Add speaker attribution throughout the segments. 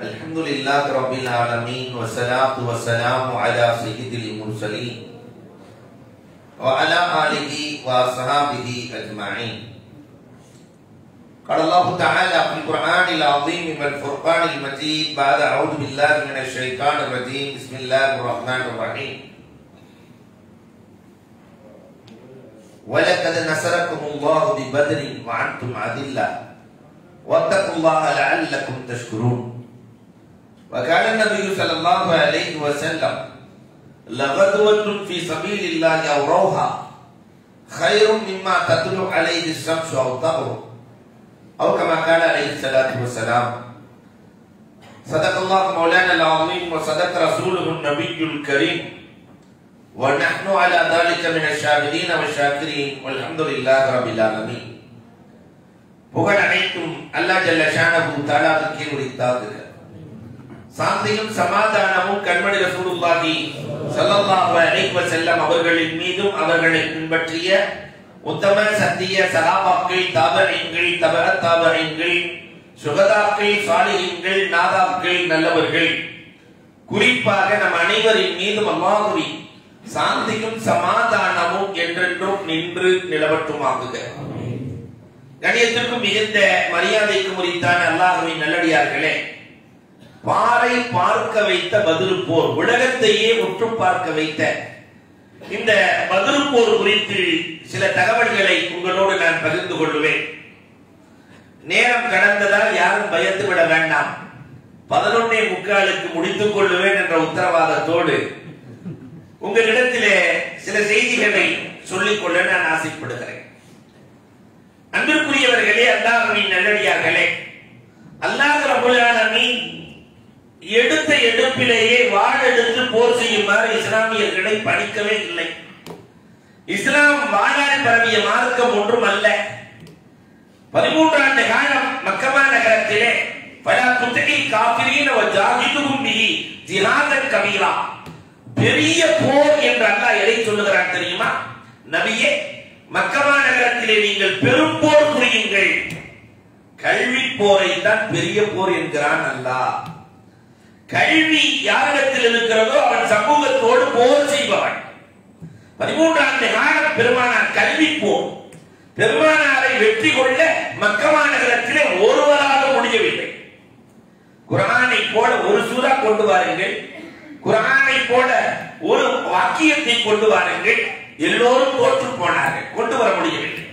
Speaker 1: الحمد لله رب العالمين والصلاة والسلام على سيد المرسلين وعلى آله وأصحابه أجمعين قال الله تعالى في القرآن العظيم والفرقان المجيد بعد أعوذ بالله من الشيطان الرجيم بسم الله الرحمن الرحيم ولقد نصركم الله ببدر وأنتم أذلة واتقوا الله لعلكم تشكرون وقال النبي صلى الله عليه وسلم لغدوة في سبيل الله أو روها خير مما تطلع عليه الشمس أو تغرب أو كما قال عليه الصلاة والسلام صدق الله مولانا العظيم وصدق رسوله النبي الكريم ونحن على ذلك من الشاهدين والشاكرين والحمد لله رب العالمين புகழ் அனைத்தும் அல்லா ஜல்ல ஷானபு தாலாவுக்கே உரித்தாகுக சாந்தியும் சமாதானமும் கண்மணி ரசூலுல்லாஹி ஸல்லல்லாஹு அலைஹி வஸல்லம் அவர்களின் மீதும் அவர்களை பின்பற்றிய உத்தம சத்திய சகாபாக்கள் தாபரீன்கள் தபர தாபரீன்கள் சுகதாக்கள் சாலிஹீன்கள் நாதாக்கள் நல்லவர்கள் குறிப்பாக நம் அனைவரின் மீதும் அல்லாஹுவி சாந்தியும் சமாதானமும் என்றென்றும் நின்று நிலவட்டுமாகுக கணியத்திற்கும் மிகுந்த மரியாதைக்கு முறித்தான அல்லாஹுவின் நல்லடியார்களே பாறை பார்க்க வைத்த பதில் போர் உலகத்தையே உற்று பார்க்க வைத்த இந்த பதில் போர் குறித்து சில தகவல்களை உங்களோடு நான் பகிர்ந்து கொள்வேன் நேரம் கடந்ததால் யாரும் பயந்து விட வேண்டாம் பதினொன்னே முக்காலுக்கு முடித்துக் கொள்ளுவேன் என்ற உத்தரவாதத்தோடு உங்களிடத்திலே சில செய்திகளை சொல்லிக்கொள்ள நான் ஆசைப்படுகிறேன் அன்பிற்குரியவர்களே அல்லாஹுவின் நல்லடியார்களே அல்லாஹ் ரபுல் ஆலமீன் எடுத்த எடுப்பிலேயே வாழெடுத்து போர் செய்யுமாறு இஸ்லாமியர்களை படிக்கவே இல்லை இஸ்லாம் வாழால் பரவிய மார்க்கம் ஒன்றும் அல்ல பதிமூன்றாண்டு காலம் மக்கமா நகரத்திலே பல புத்தகை காப்பிரீன ஜாகிதுகும் பிஹி ஜிஹாதன் கபீரா பெரிய போர் என்று அல்லாஹ் எதை சொல்லுகிறான் தெரியுமா நபியே மக்கமா நகரத்திலே நீங்கள் பெரும் போர் புரியுங்கள் கல்வி போரை தான் பெரிய போர் என்கிறான் அல்லாஹ் கல்வி யாரிடத்தில் இருக்கிறதோ அவன் சமூகத்தோடு போர் செய்பவன் பதிமூன்றாண்டு காலம் பெருமானார் கல்வி போர் பெருமானாரை வெற்றி கொள்ள மக்கமா நகரத்திலே ஒருவராக முடியவில்லை குரானை போல ஒரு சூறா கொண்டு வாருங்கள் குரானை போல ஒரு வாக்கியத்தை கொண்டு வாருங்கள் எல்லோரும் தோற்று போனார்கள் கொண்டு வர முடியவில்லை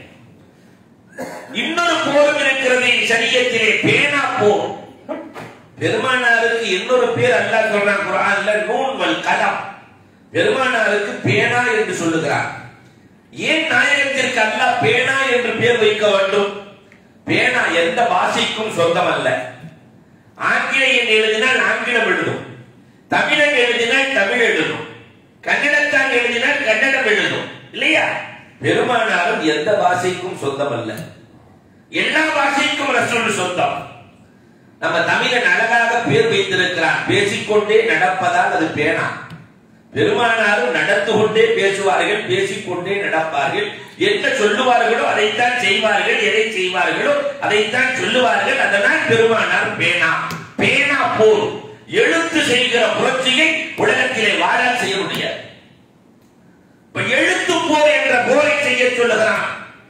Speaker 1: இன்னொரு போரும் இருக்கிறது சரியத்திலே பேனா போர் பெருமானாருக்கு இன்னொரு பேர் அல்லாஹ் சொல்றான் குரான்ல நூன் வல் கலம் பெருமானாருக்கு பேனா என்று சொல்லுகிறார் ஏன் நாயகத்திற்கு அல்லாஹ் பேனா என்று பேர் வைக்க வேண்டும் பேனா எந்த பாஷைக்கும் சொந்தம் அல்ல ஆங்கிலேயன் எழுதினால் ஆங்கிலம் எழுதும் தமிழன் எழுதினால் தமிழ் எழுதும் கன்னடத்தான் எழுதினால் கன்னடம் எழுதும் இல்லையா பெருமானாரும் எந்த பாஷைக்கும் சொந்தம் அல்ல எல்லா பாஷைக்கும் ரசூல் சொந்தம் நம்ம தமிழன் அழகாக பேர் வைத்திருக்கிறான் பேசிக்கொண்டே நடப்பதால் அது பேனா பெருமானாரும் நடந்து கொண்டே பேசுவார்கள் பேசிக்கொண்டே நடப்பார்கள் என்ன சொல்லுவார்களோ அதைத்தான் செய்வார்கள் எதை செய்வார்களோ அதைத்தான் சொல்லுவார்கள் அதனால் பெருமானார் பேனா பேனா போர் எழுத்து செய்கிற புரட்சியை உலகத்திலே வாழால் செய்ய முடியாது இப்ப எழுத்து போர் என்ற போரை செய்ய சொல்லுகிறான்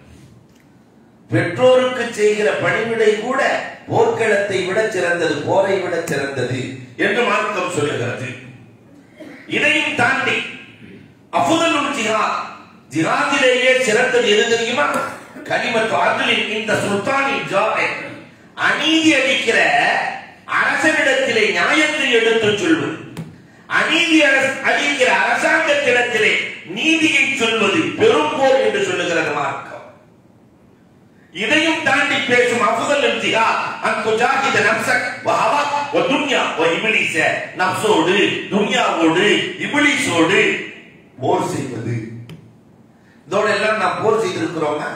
Speaker 1: பெற்றோருக்கு செய்கிற பணிவிடை கூட போர்க்களத்தை விட சிறந்தது போரை விட சிறந்தது என்று மார்க்கம் சொல்லுகிறது இதையும் தாண்டி அஃதுலுல் ஜிஹாத் ஜிஹாதிலேயே சிறந்தது எது தெரியுமா கலிமத்து அர்ஜுனின் இந்த சுல்தானின் ஜாபை அநீதி அளிக்கிற அரசனிடத்திலே நியாயத்தை எடுத்துச் சொல்வது அநீதி அளிக்கிற அரசாங்கத்திடத்திலே நீதியை சொல்வது பெரும் போர் என்று சொல்லுகிறது மார்க்கம் இதையும் தாண்டி பேசும் அஃதல் இம்திஹாத் அன் துஜாஹித நஃப்ஸக் வ ஹவா வ துன்யா வ இப்லீஸ நஃப்ஸோடு துன்யாவோடு இப்லீஸோடு போர் செய்வது இதோட எல்லாம் நாம் போர் செய்திருக்கிறோமா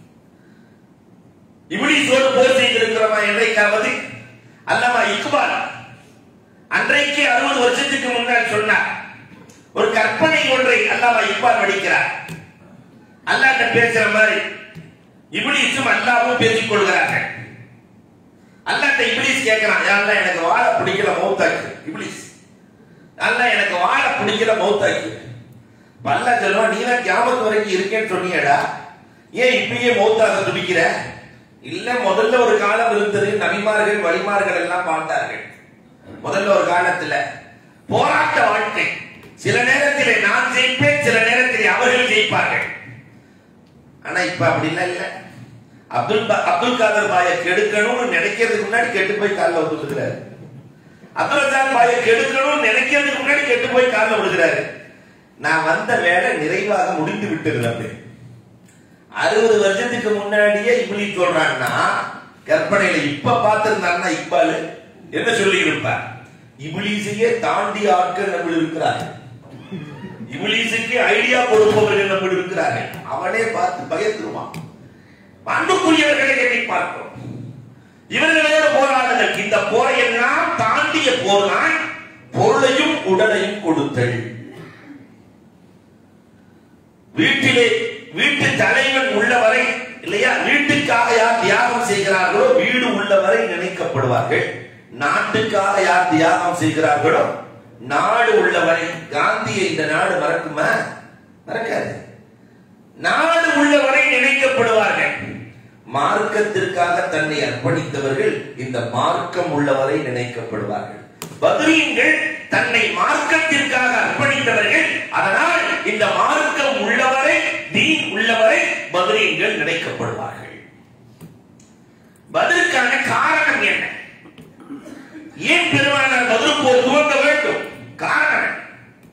Speaker 1: இப்லீஸோடு போர் செய்திருக்கிறோமா என்றைக்காவது அல்லவா இக்பால் அன்றைக்கு அறுபது வருஷத்துக்கு முன்னால் சொன்னார் ஒரு கற்பனை ஒன்றை அல்லாமா இக்பால் படிக்கிறார் அல்லாட்ட பேசுற மாதிரி இபிலிஸும் அல்லாவும் பேசிக் கொள்கிறார்கள் அல்லாட்ட இபிலிஸ் இப்ளீஸ் கேட்கிறான் யாரெல்லாம் எனக்கு வாழ பிடிக்கல மௌத்தாக்கு இப்ளீஸ் யாரெல்லாம் எனக்கு வாழ பிடிக்கல மௌத்தாக்கு பல்ல சொல்லுவான் நீ தான் கியாமத்து வரைக்கும் இருக்கேன்னு சொன்னியடா ஏன் இப்பயே மௌத்தாக துடிக்கிற இல்ல முதல்ல ஒரு காலம் இருந்தது நபிமார்கள் வழிமார்கள் எல்லாம் வாழ்ந்தார்கள் முதல்ல ஒரு காலத்துல போராட்ட வாழ்க்கை சில நேரத்திலே நான் ஜெயிப்பேன் சில நேரத்திலே அவர்கள் ஜெயிப்பார்கள் ஆனா இப்ப அப்படிலாம் இல்ல அப்துல் பா- அப்துல் காதர் பாயை கெடுக்கணும்னு நினைக்கிறதுக்கு முன்னாடி கெட்டு போய் காலில் விழுகிறாரு அப்துல் ரசாக் பாயை கெடுக்கணும்னு நினைக்கிறதுக்கு முன்னாடி கெட்டு போய் காலில் விழுகிறாரு நான் வந்த வேலை நிறைவாக முடிந்து விட்டது அப்படி அறுபது வருஷத்துக்கு முன்னாடியே இப்படி சொல்றான்னா கற்பனையில இப்ப பார்த்திருந்தான்னா இப்பாலு என்ன சொல்லி இருப்பார் இபிலிசையே தாண்டி ஆட்கள் நம்ம இருக்கிறார்கள் இபிலிசுக்கு ஐடியா கொடுப்பவர்கள் நம்ம இருக்கிறார்கள் அவனே பார்த்து பயந்துருவான் அன்புக்குரியவர்களை எண்ணி பார்க்கிறோம் இவர்களோடு போராடுங்கள் இந்த போரை எல்லாம் தாண்டிய போர்தான் பொருளையும் உடலையும் கொடுத்தல் வீட்டிலே வீட்டு தலைவன் உள்ளவரை இல்லையா வீட்டுக்காக யார் தியாகம் செய்கிறார்களோ வீடு உள்ளவரை நினைக்கப்படுவார்கள் நாட்டுக்காக யார் தியாகம் செய்கிறார்களோ நாடு உள்ளவரை காந்தியை இந்த நாடு மறக்குமா மறக்காது நாடு உள்ளவரை நினைக்கப்படுவார்கள் மார்க்கத்திற்காக தன்னை அர்ப்பணித்தவர்கள் இந்த மார்க்கம் உள்ளவரை நினைக்கப்படுவார்கள் பத்ரீன்கள் தன்னை மார்க்கத்திற்காக அர்ப்பணித்தவர்கள் அதனால் இந்த மார்க்கம் உள்ளவரை தீன் உள்ளவரை பத்ரீன்கள் நினைக்கப்படுவார்கள் பதிலுக்கான காரணம் என்ன ஏன் பெருமானார் பதில் போர் துவங்க வேண்டும் காரணம் என்ன?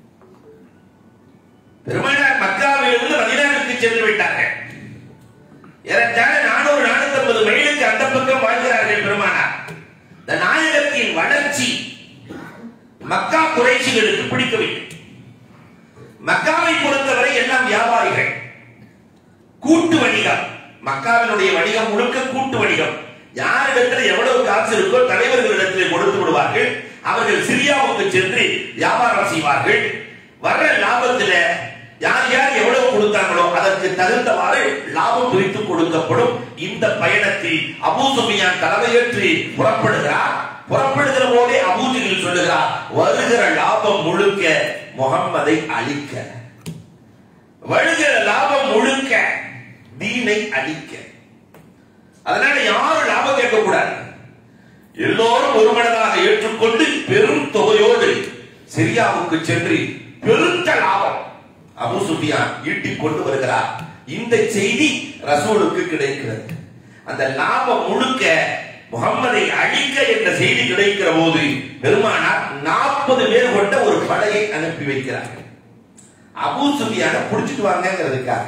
Speaker 1: பெருமானார் மக்காவிலிருந்து மதினாவுக்கு சென்று விட்டார்கள் ஏறத்தாழ நானூறு நானூத்தி மைலுக்கு அந்த பக்கம் வாழ்கிறார்கள் பெருமானார் இந்த நாயகத்தின் வளர்ச்சி மக்கா குறைச்சிகளுக்கு பிடிக்கவில்லை மக்காவை பொறுத்தவரை எல்லாம் வியாபாரிகள் கூட்டு வணிகம் மக்காவினுடைய வணிகம் முழுக்க கூட்டு வணிகம் யாரிடத்தில் எவ்வளவு காசு இருக்கோ தலைவர்களிடத்தில் கொடுத்து விடுவார்கள் அவர்கள் சிரியாவுக்கு சென்று வியாபாரம் செய்வார்கள் வர்ற லாபத்துல யார் யார் எவ்வளவு கொடுத்தாங்களோ அதற்கு தகுந்தவாறு லாபம் பிரித்து கொடுக்கப்படும் இந்த பயணத்தில் அபூ சுஃபியான் தலைமையேற்று புறப்படுகிறார் புறப்படுகிற போதே அபூஜிகள் சொல்லுகிறார் வருகிற லாபம் முழுக்க முகம்மதை அழிக்க வருகிற லாபம் முழுக்க தீனை அழிக்க அதனால யாரும் லாபம் கேட்கக்கூடாது எல்லோரும் ஒருமனதாக ஏற்றுக்கொண்டு பெரும் தொகையோடு சிரியாவுக்கு சென்று பெருத்த லாபம் அபு சுஃபியான் ஈட்டிக் கொண்டு வருகிறார் இந்த செய்தி ரசூலுக்கு கிடைக்கிறது அந்த லாபம் முழுக்க முகம்மதை அழிக்க என்ற செய்தி கிடைக்கிற போது பெருமானார் நாற்பது பேர் கொண்ட ஒரு படையை அனுப்பி வைக்கிறார்கள் அபூ சுஃபியான புடிச்சிட்டு வாங்கிறதுக்காக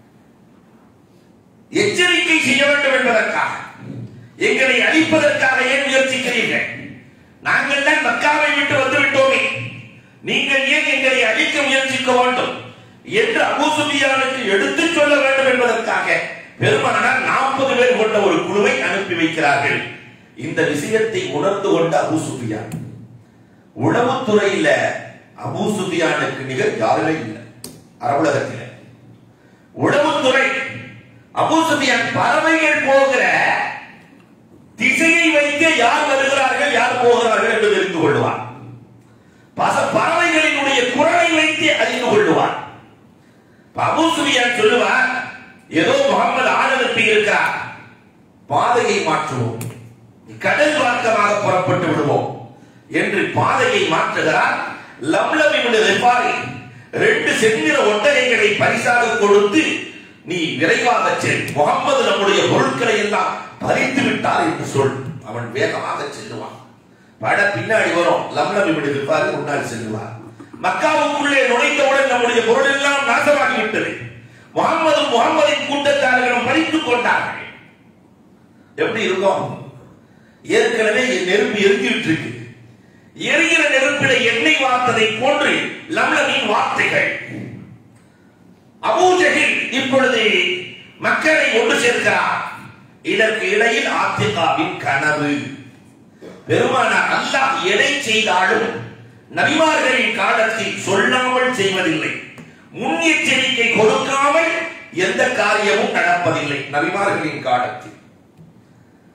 Speaker 1: எச்சரிக்கை செய்ய வேண்டும் என்பதற்காக எங்களை அழிப்பதற்காக ஏன் முயற்சிக்கிறீர்கள் நாங்கள் தான் மக்காவை விட்டு வந்து விட்டோமே நீங்கள் ஏன் எங்களை அழிக்க முயற்சிக்க வேண்டும் என்று அபூ சுஃபியானுக்கு எடுத்துச் சொல்ல வேண்டும் என்பதற்காக பெருமானார் நாற்பது பேர் கொண்ட ஒரு குழுவை அனுப்பி வைக்கிறார்கள் இந்த விஷயத்தை உணர்ந்து கொண்ட அபூ சுஃபியான் உளவுத்துறையில அபூ சுஃபியானுக்கு நிகர் யாருமே இல்லை அரபுலகத்தில் உளவுத்துறை அபூ சுஃபியான் பறவைகள் போகிற திசையை வைத்து யார் வருகிறார்கள் யார் போகிறார்கள் என்று தெரிந்து கொள்வார் பச பறவைகளினுடைய குரலை வைத்து அறிந்து கொள்வார் இப்ப அபூ சுஃபியான் சொல்லுவார் ஏதோ முகமது ஆள் அனுப்பி இருக்கிறார் பாதையை மாற்றுவோம் கடல் மார்க்கமாக புறப்பட்டு விடுவோம் என்று பாதையை மாற்றுகிறார் லம்லம் இவனு வெப்பாரி ரெண்டு செந்நிற ஒட்டகைகளை பரிசாக கொடுத்து நீ விரைவாக செல் முகம்மது நம்முடைய பொருட்களை எல்லாம் பறித்து விட்டார் என்று சொல் அவன் வேகமாக செல்லுவான் பட பின்னாடி வரும் லம்லம் இப்படி இருப்பாரு முன்னால் செல்லுவார் மக்காவுக்குள்ளே நுழைந்தவுடன் நம்முடைய பொருள் எல்லாம் நாசமாகி விட்டது முகம்மது முகம்மதின் கூட்டத்தார்களும் பறித்துக் கொண்டார்கள் எப்படி இருக்கும் ஏற்கனவே நெருப்பு எரிஞ்சுட்டு இருக்கு எரிகிற நெருப்பில எண்ணெய் வார்த்ததை போன்று லம்லமின் வார்த்தைகள் அபூஜகில் இப்பொழுது மக்களை ஒன்று சேர்க்கிறார் இதற்கு இடையில் ஆத்திகாவின் கனவு பெருமானார் அல்லாஹ் எதை செய்தாலும் நபிமார்களின் காலத்தில் சொல்லாமல் செய்வதில்லை முன்னெச்சரிக்கை கொடுக்காமல் எந்த காரியமும் நடப்பதில்லை நபிமார்களின் காலத்தில்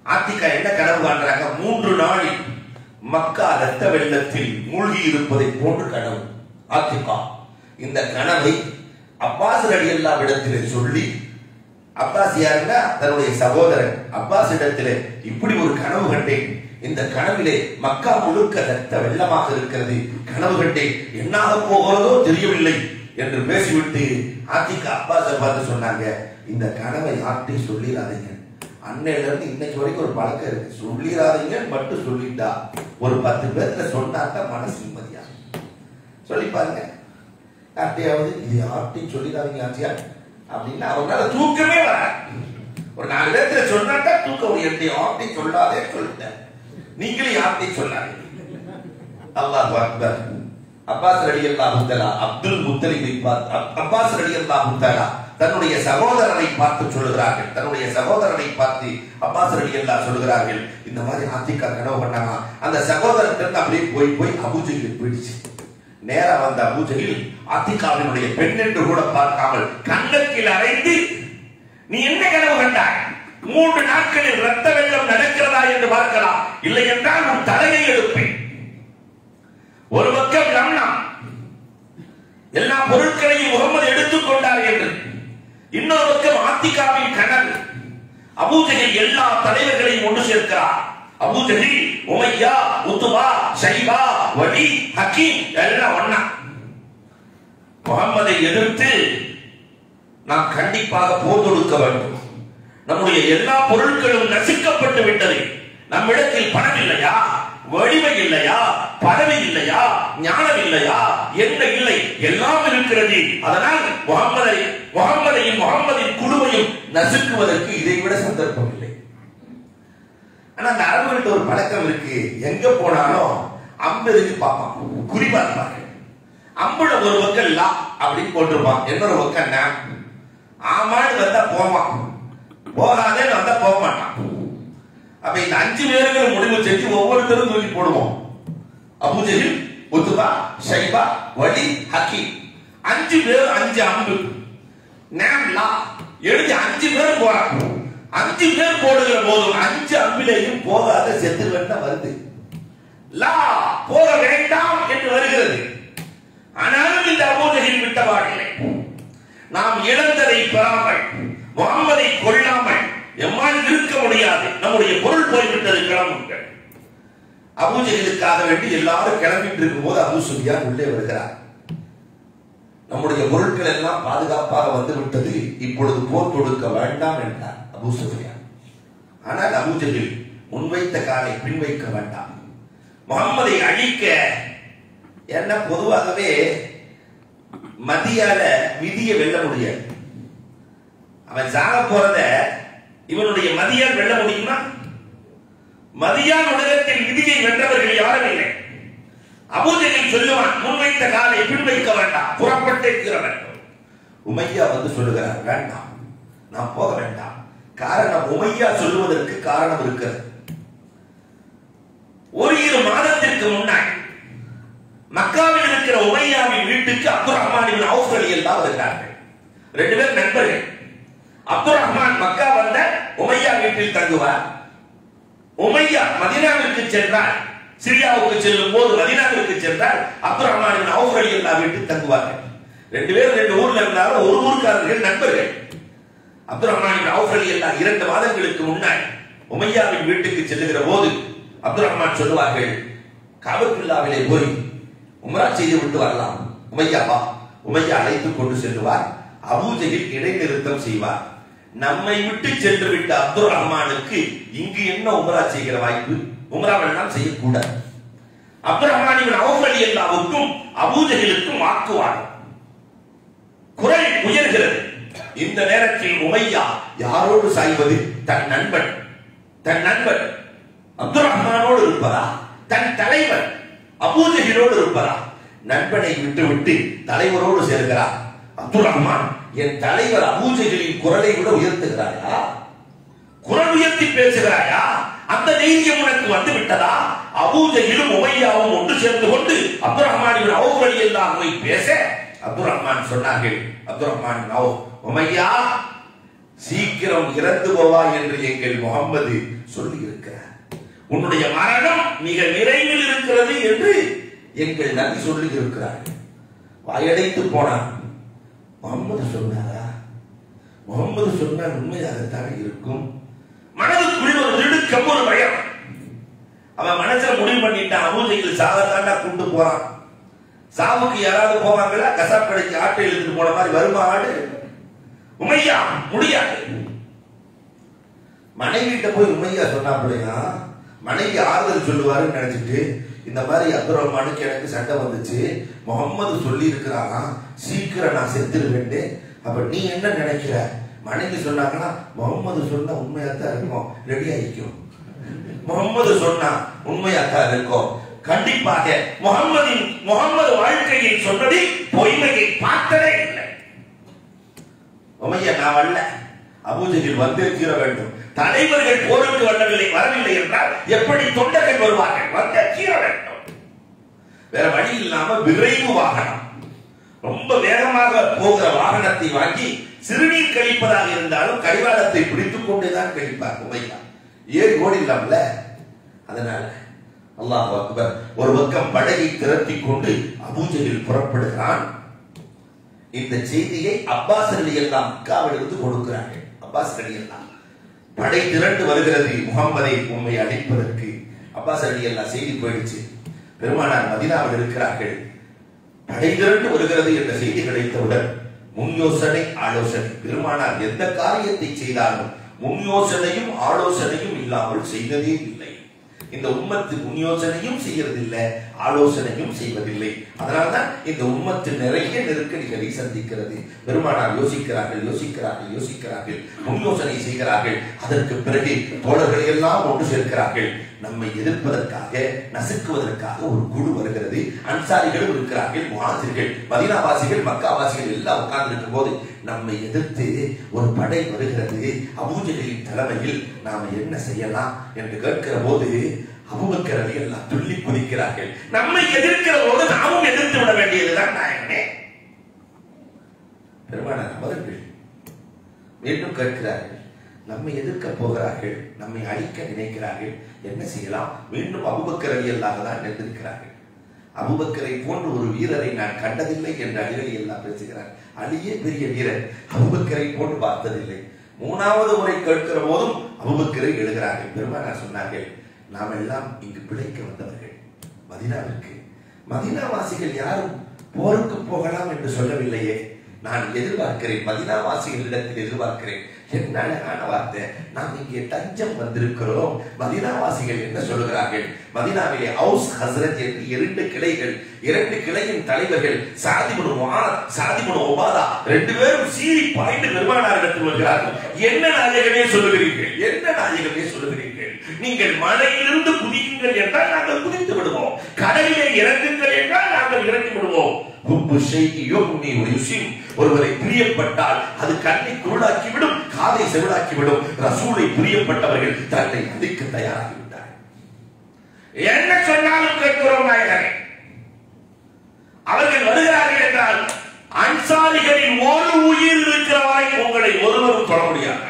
Speaker 1: ஆத்திகா என்ன கனவு காண்றாங்க மூன்று நாளில் மக்கா ரத்த வெள்ளத்தில் மூழ்கி இருப்பதை போன்று கனவு ஆத்திகா இந்த கனவை அப்பாஸ் அலி இடத்திலே சொல்லி அப்பாஸ் யாருன்னா தன்னுடைய சகோதரன் அப்பாஸ் இடத்திலே இப்படி ஒரு கனவு கண்டேன் இந்த கனவிலே மக்கா முழுக்க ரத்த வெள்ளமாக இருக்கிறது கனவு கண்டேன் என்னாக போகிறதோ தெரியவில்லை என்று பேசிவிட்டு ஆத்திகா அப்பாஸை பார்த்து சொன்னாங்க இந்த கனவை யார்கிட்டையும் சொல்லிடாதீங்க அன்னையில இருந்து இன்னைக்கு வரைக்கும் ஒரு பழக்கம் இருக்கு சொல்லிடாதீங்கன்னு மட்டும் சொல்லிட்டா ஒரு பத்து பேர்ல சொன்னாதான் மனசு நிம்மதியா சொல்லி பாருங்க யார்ட்டையாவது இது யார்ட்டையும் சொல்லிடாதீங்க ஆச்சியா அப்படின்னு அவங்களால தூக்கமே வர ஒரு நாலு பேர்த்துல சொன்னாட்டா தூக்கம் என்னை யார்ட்டையும் சொல்லாதே சொல்லிட்டேன் நீங்களும் யார்ட்டையும் சொல்லாதீங்க அல்லாஹ் அக்பர் அப்பாஸ் ரடி அல்லாஹு அப்துல் முத்தலிபை பார்த்து அப்- அப்பாஸ் ரடி அல்லாஹு தன்னுடைய சகோதரனை பார்த்து சொல்லுகிறார்கள் தன்னுடைய சகோதரனை பார்த்து அப்பாஸ் ரடி அல்லாஹ் சொல்லுகிறார்கள் இந்த மாதிரி ஆத்திகா கனவு பண்ணாங்க அந்த சகோதரன் அப்படியே போய் போய் அபூஜையில் போயிடுச்சு நேரா வந்த அபூஜையில் ஆத்திகாவினுடைய பெண் என்று கூட பார்க்காமல் கண்ணத்தில் அறைந்து நீ என்ன கனவு கண்டாய் மூன்று நாட்களில் ரத்த வெள்ளம் நடக்கிறதா என்று பார்க்கலாம் இல்லை என்றால் உன் தலையை எடுப்பேன் ஒரு பக்கம் லம்னா எல்லா பொருட்களையும் முகமது எடுத்துக் கொண்டார் என்று இன்னொரு பக்கம் ஆத்திகாவின் கனவு அபூஜகில் எல்லா தலைவர்களையும் ஒன்று சேர்க்கிறார் அபூஜகில் உமையா உத்துபா ஷைபா வலி ஹக்கீம் எல்லாம் ஒண்ணா முகம்மதை எதிர்த்து நாம் கண்டிப்பாக போர் தொடுக்க வேண்டும் நம்முடைய எல்லா பொருட்களும் நசுக்கப்பட்டு விட்டது நம்மிடத்தில் பணம் இல்லையா வலிமை இல்லையா பதவி இல்லையா ஞானம் இல்லையா என்ன இல்லை எல்லாம் இருக்கிறது அதனால் முகம்மதை முகம்மதையும் முகம்மதின் குழுவையும் நசுக்குவதற்கு இதை விட சந்தர்ப்பம் இல்லை ஆனா அந்த அரபுகிட்ட ஒரு பழக்கம் இருக்கு எங்க போனாலும் அம்பு எதுக்கு பார்ப்பான் குறி பார்ப்பாங்க அம்புல ஒரு பக்கம் லா அப்படின்னு போட்டிருப்பான் இன்னொரு பக்கம் நா ஆமான்னு வந்தா போவான் போகாதேன்னு வந்தா போக மாட்டான் அப்ப இந்த அஞ்சு பேர்கள் முடிவு செஞ்சு ஒவ்வொருத்தரும் சொல்லி போடுவோம் அபுஜஹில் உத்துபா ஷைபா வலி ஹக்கீம் அஞ்சு பேர் அஞ்சு அம்பு நாம் லா எழுதி அஞ்சு பேர் போறாங்க அஞ்சு பேர் போடுகிற போதும் அஞ்சு அம்பிலையும் போகாத செத்து வேண்டாம் வருது லா போக வேண்டாம் என்று வருகிறது ஆனாலும் இந்த அபூஜகில் விட்டபாடில்லை நாம் இழந்ததை பெறாமல் முகம்மதை கொள்ளாமல் எம்மால் இருக்க முடியாது நம்முடைய பொருள் போய்விட்டது கிளம்புங்கள் அபூஜகளுக்காக வேண்டி எல்லாரும் கிளம்பிட்டு இருக்கும் போது அபு சுஃபியான் உள்ளே வருகிறார் நம்முடைய பொருட்கள் எல்லாம் பாதுகாப்பாக வந்து விட்டது இப்பொழுது போர் தொடுக்க வேண்டாம் என்றார் அபு சுஃபியான் ஆனால் அபூஜகில் முன்வைத்த காலை பின்வைக்க வேண்டாம் முகம்மதை அழிக்க என்ன பொதுவாகவே மதியால விதியை வெல்ல முடியாது அவன் சாக போறத இவனுடைய மதியால் வெல்ல முடியுமா மதியான் உலகத்தில் விதியை வென்றவர்கள் யாரும் இல்லை அபூஜையில் சொல்லுவான் முன்வைத்த காலை பின் வைக்க வேண்டாம் புறப்பட்டே தீர வேண்டும் உமையா வந்து சொல்லுகிறார் வேண்டாம் நான் போக வேண்டாம் காரணம் உமையா சொல்லுவதற்கு காரணம் இருக்கிறது ஒரு இரு மாதத்திற்கு முன்னாடி மக்காவில் இருக்கிற உமையாவின் வீட்டுக்கு அப்துல் ரஹ்மானின் அவுஃப் அலி எல்லாம் வருகிறார்கள் ரெண்டு பேர் நண்பர்கள் அப்துல் ரஹ்மான் மக்கா வந்த உமையா வீட்டில் தங்குவார் உமையா மதினாவிற்கு சென்றார் சிரியாவுக்கு செல்லும் போது மதினாவிற்கு சென்றால் அப்துல் ரஹ்மானின் அவுஃப் அலி எல்லாம் வீட்டில் தங்குவார்கள் ரெண்டு பேரும் ரெண்டு ஊர்ல இருந்தாலும் ஒரு ஊர்க்காரர்கள் நண்பர்கள் அப்துல் ரஹ்மானின் அவுஃப் அலி எல்லாம் இரண்டு மாதங்களுக்கு முன்னாடி உமையாவின் வீட்டுக்கு செல்லுகிற போது அப்துல் ரஹ்மான் சொல்லுவார்கள் காபத்துல்லாவிலே போய் உம்ரா செய்து விட்டு வரலாம் உமையா வா உமையா அழைத்துக் கொண்டு செல்லுவார் அபூஜையில் இடைநிறுத்தம் செய்வார் நம்மை விட்டு சென்று விட்ட அப்துல் ரஹ்மானுக்கு இங்கு என்ன உம்ரா செய்கிற வாய்ப்பு உம்ரா வேண்டாம் செய்யக்கூடாது அப்துல் ரஹ்மானின் அவுஃப் அலி அல்லாவுக்கும் அபூஜைகளுக்கும் வாக்குவாதம் குரல் உயர்கிறது இந்த நேரத்தில் உமையா யாரோடு சாய்வது தன் நண்பன் தன் நண்பன் அப்துல் ரஹ்மானோடு இருப்பதா தன் தலைவர் அபூஜகிலோடு இருப்பதா நண்பனை விட்டு விட்டு தலைவரோடு சேர்கிறார் அப்துல் ரஹ்மான் என் தலைவர் அபூஜகிலின் குரலை விட உயர்த்துகிறாயா குரல் உயர்த்தி பேசுகிறாயா அந்த தைரியம் உனக்கு வந்து விட்டதா அபூஜகிலும் உமையாவும் ஒன்று சேர்ந்து கொண்டு அப்துல் ரஹ்மானின் அவுவழி எல்லாம் போய் பேச அப்துல் ரஹ்மான் சொன்னார்கள் அப்துல் ரஹ்மான் நவ் உமையா சீக்கிரம் இறந்து போவா என்று எங்கள் முகம்மது சொல்லி இருக்கிறார் உன்னுடைய மரணம் மிக விரைவில் இருக்கிறது என்று எங்கள் நபி சொல்லி இருக்கிறார் வாயடைத்து போனான் முகம்மது சொன்னாரா முகம்மது சொன்னால் உண்மையாகத்தான் இருக்கும் மனதுக்குள் ஒரு திடுக்கம் ஒரு பயம் அவன் மனசுல முடிவு பண்ணிட்டான் அபூஜையில் சாகத்தாண்டா கொண்டு போறான் சாவுக்கு யாராவது போவாங்களா கசாப் கடைக்கு ஆட்டை இழுத்துட்டு போன மாதிரி வருமா ஆடு உமையா முடியாது மனைவிட்ட போய் உமையா சொன்னாப்பிள்ளையா மனைவி ஆறுதல் சொல்லுவாருன்னு நினைச்சிட்டு இந்த மாதிரி அப்துல் ரஹ்மானுக்கு எனக்கு சண்டை வந்துச்சு முகம்மது சொல்லி இருக்கிறானா சீக்கிரம் நான் செத்துருவேன்ட்டு அப்ப நீ என்ன நினைக்கிற மனைவி சொன்னாங்கன்னா முகம்மது சொன்னா உண்மையா தான் இருக்கும் ரெடி ஆயிக்கும் முகம்மது சொன்னா உண்மையாத்தான் இருக்கும் கண்டிப்பாக முகம்மதின் முகம்மது வாழ்க்கையில் சொன்னதில் பொய்மையை பார்த்ததே இல்லை உமையா நான் வரல அபூஜையில் வந்தே தீர வேண்டும் தலைவர்கள் போருக்கு வரவில்லை வரவில்லை என்றால் எப்படி தொண்டர்கள் வருவார்கள் வந்தே தீர வேண்டும் வேற வழி இல்லாம விரைவு வாகனம் ரொம்ப வேகமாக போகிற வாகனத்தை வாங்கி சிறுநீர் கழிப்பதாக இருந்தாலும் கடிவாளத்தை பிடித்துக் கொண்டேதான் கழிப்பார் உமையா ஏறி ஓடிடலாம்ல அதனால அல்லாஹ் அக்பர் ஒரு பக்கம் படகை திரட்டி கொண்டு அபூஜையில் புறப்படுகிறான் இந்த செய்தியை அப்பாஸ் அலி எல்லாம் மக்காவிலிருந்து கொடுக்கிறார்கள் அப்பாஸ் அலி எல்லாம் படை திரண்டு வருகிறது முகம்மதை உண்மை அழைப்பதற்கு அப்பாஸ் அலி எல்லாம் செய்தி போயிடுச்சு பெருமானார் மதினாவில் இருக்கிறார்கள் படை திரண்டு வருகிறது என்ற செய்தி கிடைத்தவுடன் முன் யோசனை ஆலோசனை பெருமானார் எந்த காரியத்தை செய்தாலும் முன் யோசனையும் ஆலோசனையும் இல்லாமல் செய்ததே இல்லை இந்த உம்மத்து முன் யோசனையும் செய்யறதில்லை ஆலோசனையும் செய்வதில்லை அதனால்தான் இந்த உம்மத்து நிறைய நெருக்கடிகளை சந்திக்கிறது பெருமானார் யோசிக்கிறார்கள் யோசிக்கிறார்கள் யோசிக்கிறார்கள் முன் யோசனை செய்கிறார்கள் அதற்கு பிறகு தோழர்களை எல்லாம் ஒன்று சேர்க்கிறார்கள் நம்மை எதிர்ப்பதற்காக நசுக்குவதற்காக ஒரு குழு வருகிறது அன்சாரிகளும் இருக்கிறார்கள் முஹாசிர்கள் மதீனாவாசிகள் மக்காவாசிகள் எல்லாம் உட்கார்ந்து இருக்கும் போது நம்மை எதிர்த்து ஒரு படை வருகிறது அபூஜகளின் தலைமையில் நாம என்ன செய்யலாம் என்று கேட்கிற போது அபுபக்கர் அலி எல்லாம் துள்ளி குதிக்கிறார்கள் நம்மை எதிர்க்கிற போது நாமும் எதிர்த்து விட வேண்டியதுதான் நாயகனே பெருமானார் அவர்கள் மீண்டும் கேட்கிறார்கள் நம்மை எதிர்க்க போகிறார்கள் நம்மை அழிக்க நினைக்கிறார்கள் என்ன செய்யலாம் மீண்டும் அபுபக்கர் அலி அல்லாக தான் நினைத்திருக்கிறார்கள் அபுபக்கரை போன்ற ஒரு வீரரை நான் கண்டதில்லை என்று அலிரலி எல்லாம் பேசுகிறார் அலியே பெரிய வீரர் அபுபக்கரை போன்று பார்த்ததில்லை மூணாவது முறை கேட்கிற போதும் அபுபக்கரை எழுகிறார்கள் பெருமானார் சொன்னார்கள் நாம் எல்லாம் இங்கு பிழைக்க வந்தவர்கள் மதினாவிற்கு மதினாவாசிகள் யாரும் போருக்கு போகலாம் என்று சொல்லவில்லையே நான் எதிர்பார்க்கிறேன் மதினாவாசிகளிடத்தில் எதிர்பார்க்கிறேன் என்ன அழகான வார்த்தை நாம் இங்கே தஞ்சம் வந்திருக்கிறோம் மதினாவாசிகள் என்ன சொல்லுகிறார்கள் மதினாவிலே ஹவுஸ் ஹசரத் என்று இரண்டு கிளைகள் இரண்டு கிளையின் தலைவர்கள் சாதிபுன் முஆத் சாதிபுன் ஒபாதா ரெண்டு பேரும் சீறி பாய்ந்து பெருமானாரிடத்தில் வருகிறார்கள் என்ன நாயகமே சொல்லுகிறீர்கள் என்ன நாயகமே சொல்லுகிறீர்கள் நீங்கள் மலையிலிருந்து குதியுங்கள் என்றால் நாங்கள் குதித்து விடுவோம் கடலிலே இறங்குங்கள் என்றால் நாங்கள் இறங்கி விடுவோம் ஹுப்பு ஷைஇ யுக்னி வ யுசிம். ஒருவரை பிரியப்பட்டால் அது கண்ணை குருடாக்கி விடும் காதை செவிடாக்கி விடும் ரசூலை பிரியப்பட்டவர்கள் தன்னை அழிக்க தயாராகி விட்டார்கள் என்ன சொன்னாலும் கேட்கிறோம் நாயகரே அவர்கள் வருகிறார்கள் என்றால் அன்சாரிகளின் ஒரு உயிர் இருக்கிற வரை உங்களை ஒருவரும் தொட முடியாது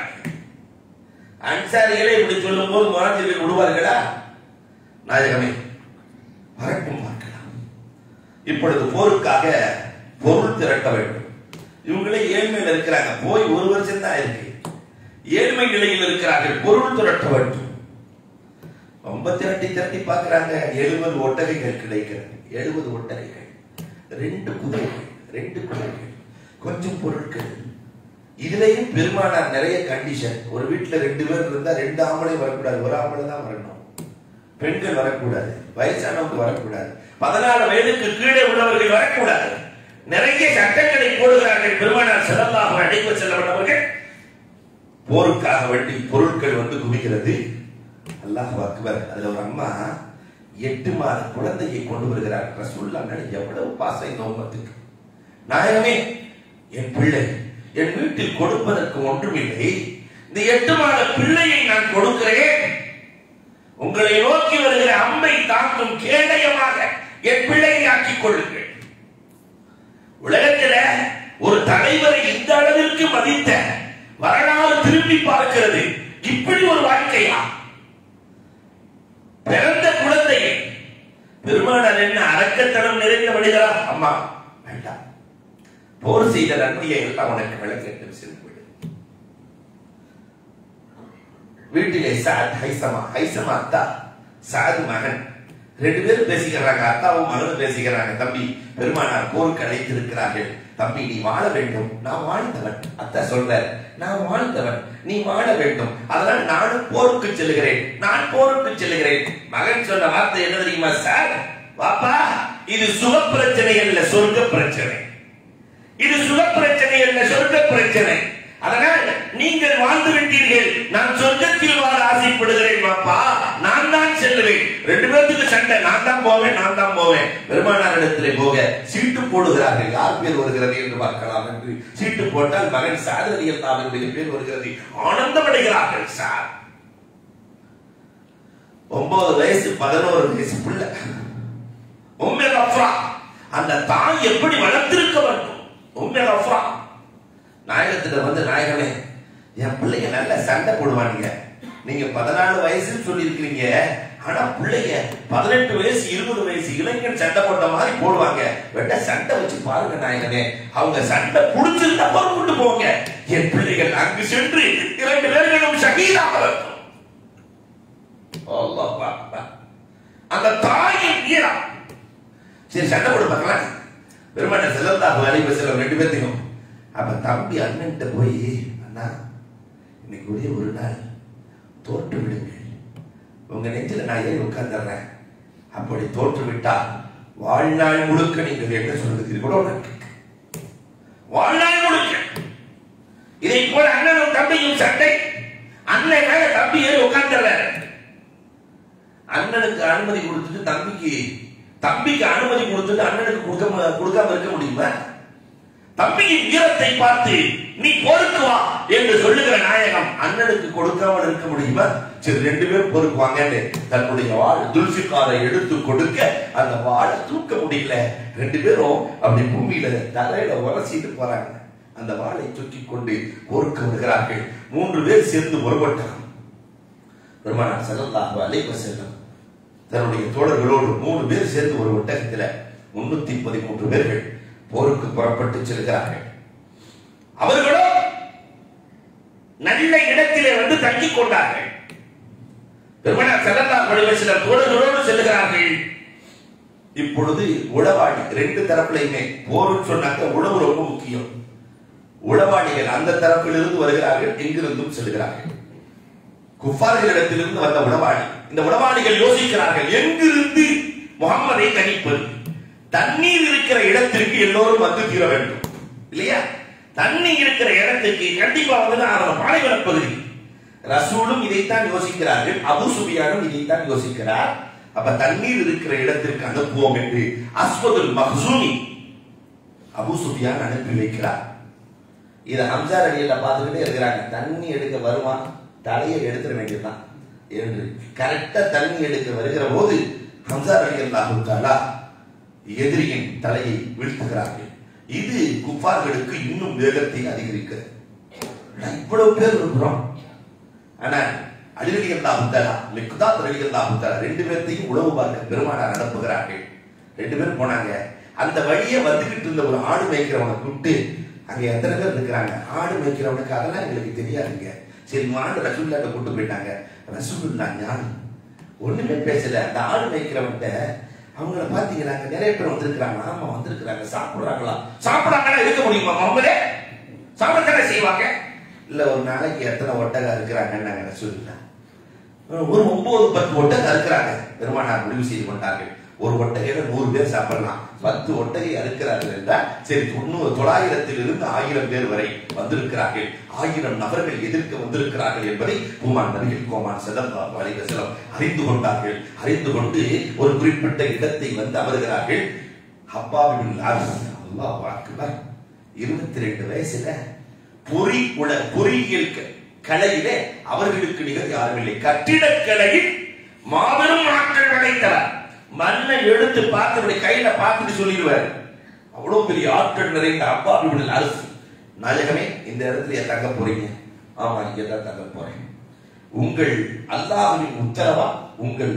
Speaker 1: அன்சாரிகளே இப்படி சொல்லும் போது முராஜிகள் விடுவார்களா நாயகமே வரட்டும் பார்க்கலாம் இப்பொழுது போருக்காக பொருள் திரட்ட வேண்டும் இவங்களே ஏழ்மையில் இருக்கிறாங்க போய் ஒரு வருஷம் தான் இருக்கு ஏழ்மை நிலையில் இருக்கிறார்கள் பொருள் திரட்ட வேண்டும் ரொம்ப திரட்டி திரட்டி பார்க்கறாங்க எழுபது ஒட்டகைகள் கிடைக்கிறது எழுபது ஒட்டகைகள் ரெண்டு குதிரைகள் ரெண்டு குதிரைகள் கொஞ்சம் பொருட்கள் இதுலயும் பெருமானார் நிறைய கண்டிஷன் ஒரு வீட்டுல ரெண்டு பேர் இருந்தா ரெண்டு ஆம்பளை வரக்கூடாது ஒரு ஆம்பளை தான் வரணும் பெண்கள் வரக்கூடாது வயசானவங்க வரக்கூடாது பதினாலு வயதுக்கு கீழே உள்ளவர்கள் வரக்கூடாது நிறைய சட்டங்களை போடுகிறார்கள் பெருமானார் செல்லல்லாக அழைப்பு செல்லப்பட்டவர்கள் போருக்காக வேண்டி பொருட்கள் வந்து குவிக்கிறது அல்லாஹ் அக்பர் அதுல ஒரு அம்மா எட்டு மாத குழந்தையை கொண்டு வருகிறார் ரசூல்லா மேல எவ்வளவு பாசம் இந்த உம்மத்துக்கு நாயகமே என் பிள்ளை என் வீட்டில் கொடுப்பதற்கு ஒன்றுமில்லை இந்த எட்டு மாத பிள்ளையை நான் கொடுக்கிறேன் உங்களை நோக்கி வருகிற அம்பை தாக்கும் கேடயமாக என் பிள்ளையை ஆக்கிக் கொள்ளுங்கள் உலகத்துல ஒரு தலைவரை இந்த அளவிற்கு மதித்த வரலாறு திரும்பி பார்க்கிறது இப்படி ஒரு வாழ்க்கையா பிறந்த குழந்தை பெருமானார் என்ன அரக்கத்தனம் நிறைந்த வழிகளா அம்மா வேண்டாம் போர் செய்த நன்மையை எல்லாம் உனக்கு விளக்கேற்றம் சென்று விடு வீட்டிலே சாத் ஹைசமா ஹைசமா அத்தா சாது மகன் ரெண்டு பேரும் பேசிக்கிறாங்க அத்தாவும் மகனும் பேசிக்கிறாங்க தம்பி பெருமானார் போருக்கு அழைத்திருக்கிறார்கள் தம்பி நீ வாழ வேண்டும் நான் வாழ்ந்தவன் அத்தா சொல்ற நான் வாழ்ந்தவன் நீ வாழ வேண்டும் அதனால் நானும் போருக்கு செல்கிறேன் நான் போருக்கு செல்கிறேன் மகன் சொன்ன வார்த்தை என்ன தெரியுமா சார் பாப்பா இது சுக பிரச்சனை அல்ல சொர்க்க பிரச்சனை இது சுக பிரச்சனை அல்ல சொர்க்க பிரச்சனை அதனால் நீங்கள் வாழ்ந்து விட்டீர்கள் நான் சொர்க்கத்தில் வாழ ஆசைப்படுகிறேன் பாப்பா நான் தான் செல்லுவேன் ரெண்டு பேர்த்துக்கு சண்டை நான் தான் போவேன் நான் தான் போவேன் பெருமானார் இடத்திலே போக சீட்டு போடுகிறார்கள் யார் பேர் வருகிறது என்று பார்க்கலாம் என்று சீட்டு போட்டால் மகன் சாதனையில் தாவினுடைய பேர் வருகிறது ஆனந்தம் அடைகிறார்கள் சார் ஒன்பது வயசு பதினோரு வயசு பிள்ளை உண்மை அஃப்ரா அந்த தாய் எப்படி வளர்த்திருக்க வேண்டும் உண்மை அஃப்ரா நாயகத்துல வந்து நாயகமே என் பிள்ளைங்க நல்ல சண்டை போடுவானுங்க நீங்க பதினாலு வயசுன்னு சொல்லியிருக்கிறீங்க ஆனா பிள்ளைங்க பதினெட்டு வயசு இருபது வயசு இளைஞன் சண்டை போட்ட மாதிரி போடுவாங்க வெட்ட சண்டை வச்சு பாருங்க நாயகனே அவங்க சண்டை புடிச்சிருந்தா பொறுப்புட்டு போங்க என் பிள்ளைகள் அங்கு சென்று இரண்டு பேர்களும் ஷகீதாக இருக்கும் அல்லாஹ் அக்பர். அந்த தாயின் வீரம் சரி சண்டை போடு பார்க்கலாம் பெருமாட்ட செல்லத்தாக அழைப்பு செல்லம் ரெண்டு பேர்த்தையும் அப்ப தம்பி அண்ணன்ட்ட போய் அண்ணா இன்னைக்கு ஒரே ஒரு நாள் தோற்று விடுங்கள் உங்க நெஞ்சில நான் ஏறி உட்கார்ந்துடுறேன் அப்படி தோற்று விட்டால் வாழ்நாள் முழுக்க நீங்கள் என்ன சொல்லுகிறீர்களோ நான் கேட்கிறேன். வாழ்நாள் முழுக்க இதை போல அண்ணனும் தம்பியும் சண்டை அண்ணன் மேல தம்பி ஏறி உட்கார்ந்துடுறாரு அண்ணனுக்கு அனுமதி கொடுத்துட்டு தம்பிக்கு தம்பிக்கு அனுமதி கொடுத்துட்டு அண்ணனுக்கு கொடுக்க கொடுக்காம இருக்க முடியுமா தம்பியின் வீரத்தை பார்த்து நீ போருக்கு வா என்று சொல்லுகிற நாயகம் அண்ணனுக்கு கொடுக்காமல் இருக்க முடியுமா சரி ரெண்டு பேரும் போருக்கு வாங்கன்னு தன்னுடைய வாழ் துல்சிக்காரை எடுத்து கொடுக்க அந்த வாழை தூக்க முடியல ரெண்டு பேரும் அப்படி பூமியில தலையில உரசிட்டு போறாங்க அந்த வாளை தூக்கி கொண்டு போருக்கு வருகிறார்கள் மூன்று பேர் சேர்ந்து ஒருபட்டாங்க பெருமானார் செல்லல்லாஹு அலைஹி வஸல்லம் தன்னுடைய தோழர்களோடு மூணு பேர் சேர்ந்து ஒரு ஒட்டகத்தில் முன்னூத்தி பதிமூன்று பேர்கள் போருக்கு புறப்பட்டு செல்கிறார்கள் அவர்களோ நல்ல இடத்திலே வந்து தங்கிக் கொண்டார்கள் பெருமானார் செல்லல்லாஹு அலைஹி வஸல்லம் தோழர்களோடு செல்கிறார்கள் இப்பொழுது உளவாளி ரெண்டு தரப்புலையுமே போர்னு சொன்னாக்க உணவு ரொம்ப முக்கியம் உளவாளிகள் அந்த தரப்பிலிருந்து வருகிறார்கள் எங்கிருந்தும் செல்கிறார்கள் குஃபார்களிடத்திலிருந்து வந்த உளவாளி இந்த உளவாளிகள் யோசிக்கிறார்கள் எங்கிருந்து முகம்மதை கணிப்பது தண்ணீர் இருக்கிற இடத்திற்கு எல்லோரும் வந்து தீர வேண்டும் இல்லையா தண்ணி இருக்கிற இடத்துக்கு கண்டிப்பா வந்து அவன் பாலைவன பகுதி ரசூலும் இதைத்தான் யோசிக்கிறார்கள் அபு சுபியானும் இதைத்தான் யோசிக்கிறார் அப்ப தண்ணீர் இருக்கிற இடத்திற்கு அனுப்புவோம் என்று அஸ்வதுல் மஹ்சூமி அபு சுபியான் அனுப்பி வைக்கிறார் இத ஹம்சா அடியில பார்த்துக்கிட்டே இருக்கிறாங்க தண்ணி எடுக்க வருமா தலையை எடுத்துட வேண்டியதுதான் என்று கரெக்டா தண்ணி எடுக்க வருகிற போது ஹம்சா அலி அல்லாஹு எதிரியின் தலையை வீழ்த்துகிறார்கள் இது குஃபார்களுக்கு இன்னும் வேகத்தை அதிகரிக்கிறது நான் இவ்வளவு பேர் இருக்கிறோம் ஆனா அலிரலி அல்லாஹு தாலா மிக்தாத் அலி அல்லாஹு தாலா ரெண்டு பேர்த்தையும் உழவு பார்க்க பெருமானார் அனுப்புகிறார்கள் ரெண்டு பேரும் போனாங்க அந்த வழியே வந்துகிட்டு இருந்த ஒரு ஆடு மேய்க்கிறவனை கூப்பிட்டு அங்க எத்தனை பேர் இருக்கிறாங்க ஆடு மேய்க்கிறவனுக்கு அதெல்லாம் எங்களுக்கு தெரியாதுங்க சரி ஆண்டு ரசூல்லாட்ட கூட்டு போயிட்டாங்க ரசூல்லா ஞானி ஒண்ணுமே பேசல அந்த ஆடு மேய்க்கிறவன்ட்ட அவங்கள பாத்தீங்கன்னா அங்க நிறைய பேர் வந்திருக்கிறாங்க ஆமா வந்திருக்கிறாங்க சாப்பிடுறாங்களா சாப்பிடாங்களா இருக்க முடியுமா அவங்களே சாப்பிடத்தானே செய்வாங்க இல்ல ஒரு நாளைக்கு எத்தனை ஒட்டகா இருக்கிறாங்கன்னு நாங்க ரசூல்லா ஒரு ஒன்பது பத்து ஒட்டகை அறுக்கிறாங்க பெருமானார் முடிவு செய்து கொண்டார்கள் ஒரு ஒட்டகையில நூறு பேர் சாப்பிடலாம் பத்து ஒட்டகை அறுக்கிறார்கள் என்றால் சரி தொண்ணூறு தொள்ளாயிரத்தில் இருந்து ஆயிரம் பேர் வரை வந்திருக்கிறார்கள் ஆயிரம் நபர்கள் எதிர்க்க வந்திருக்கிறார்கள் என்பதை பூமான் நபிகள் கோமான் செல்லல்லாஹு அலைஹி வஸல்லம் அறிந்து கொண்டார்கள் அறிந்து கொண்டு ஒரு குறிப்பிட்ட இடத்தை வந்து அமர்கிறார்கள் ஹப்பாபின் அல்லாஹ் அக்பர் இருபத்தி ரெண்டு வயசுல பொறி உல பொறியியல் க- கலையிலே அவர்களுக்கு நிகர் யாரும் இல்லை கட்டிடக்கலையில் மாபெரும் ஆற்றல் படைத்தவர் மண்ணை எடுத்து பார்த்து இப்படி கையில பார்த்துட்டு சொல்லிடுவார் அவ்வளவு பெரிய ஆற்றல் நிறைந்த அப்பா இப்படி அரசு நாயகமே இந்த இடத்துல ஏன் தங்க போறீங்க ஆமா இங்க தான் தங்க போறேன் உங்கள் அல்லாஹ்வின் உத்தரவா உங்கள்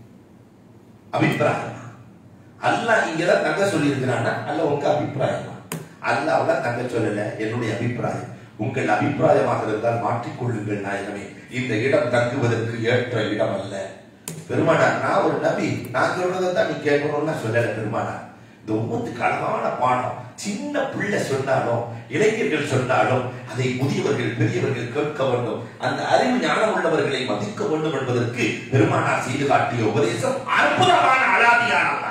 Speaker 1: அபிப்பிராயமா அல்லாஹ் இங்கதான் தங்க சொல்லி இருக்கிறானா அல்ல உங்க அபிப்பிராயமா அல்லாஹ் தங்க சொல்லல என்னுடைய அபிப்பிராயம் உங்கள் அபிப்பிராயமாக இருந்தால் மாற்றிக்கொள்ளுங்கள் நாயகமே இந்த இடம் தங்குவதற்கு ஏற்ற இடம் அல்ல பெருமானார் நான் ஒரு நபி நான் சொல்றதை தான் நீ கேட்கணும்னு நான் சொல்லல பெருமானார் இந்த உம்மத்துக்கு அழகான பாடம் சின்ன பிள்ளை சொன்னாலும் இளைஞர்கள் சொன்னாலும் அதை முதியவர்கள் பெரியவர்கள் கேட்க வேண்டும் அந்த அறிவு ஞானம் உள்ளவர்களை மதிக்க வேண்டும் என்பதற்கு பெருமானார் செய்து காட்டிய உபதேசம் அற்புதமான அலாதியானதான்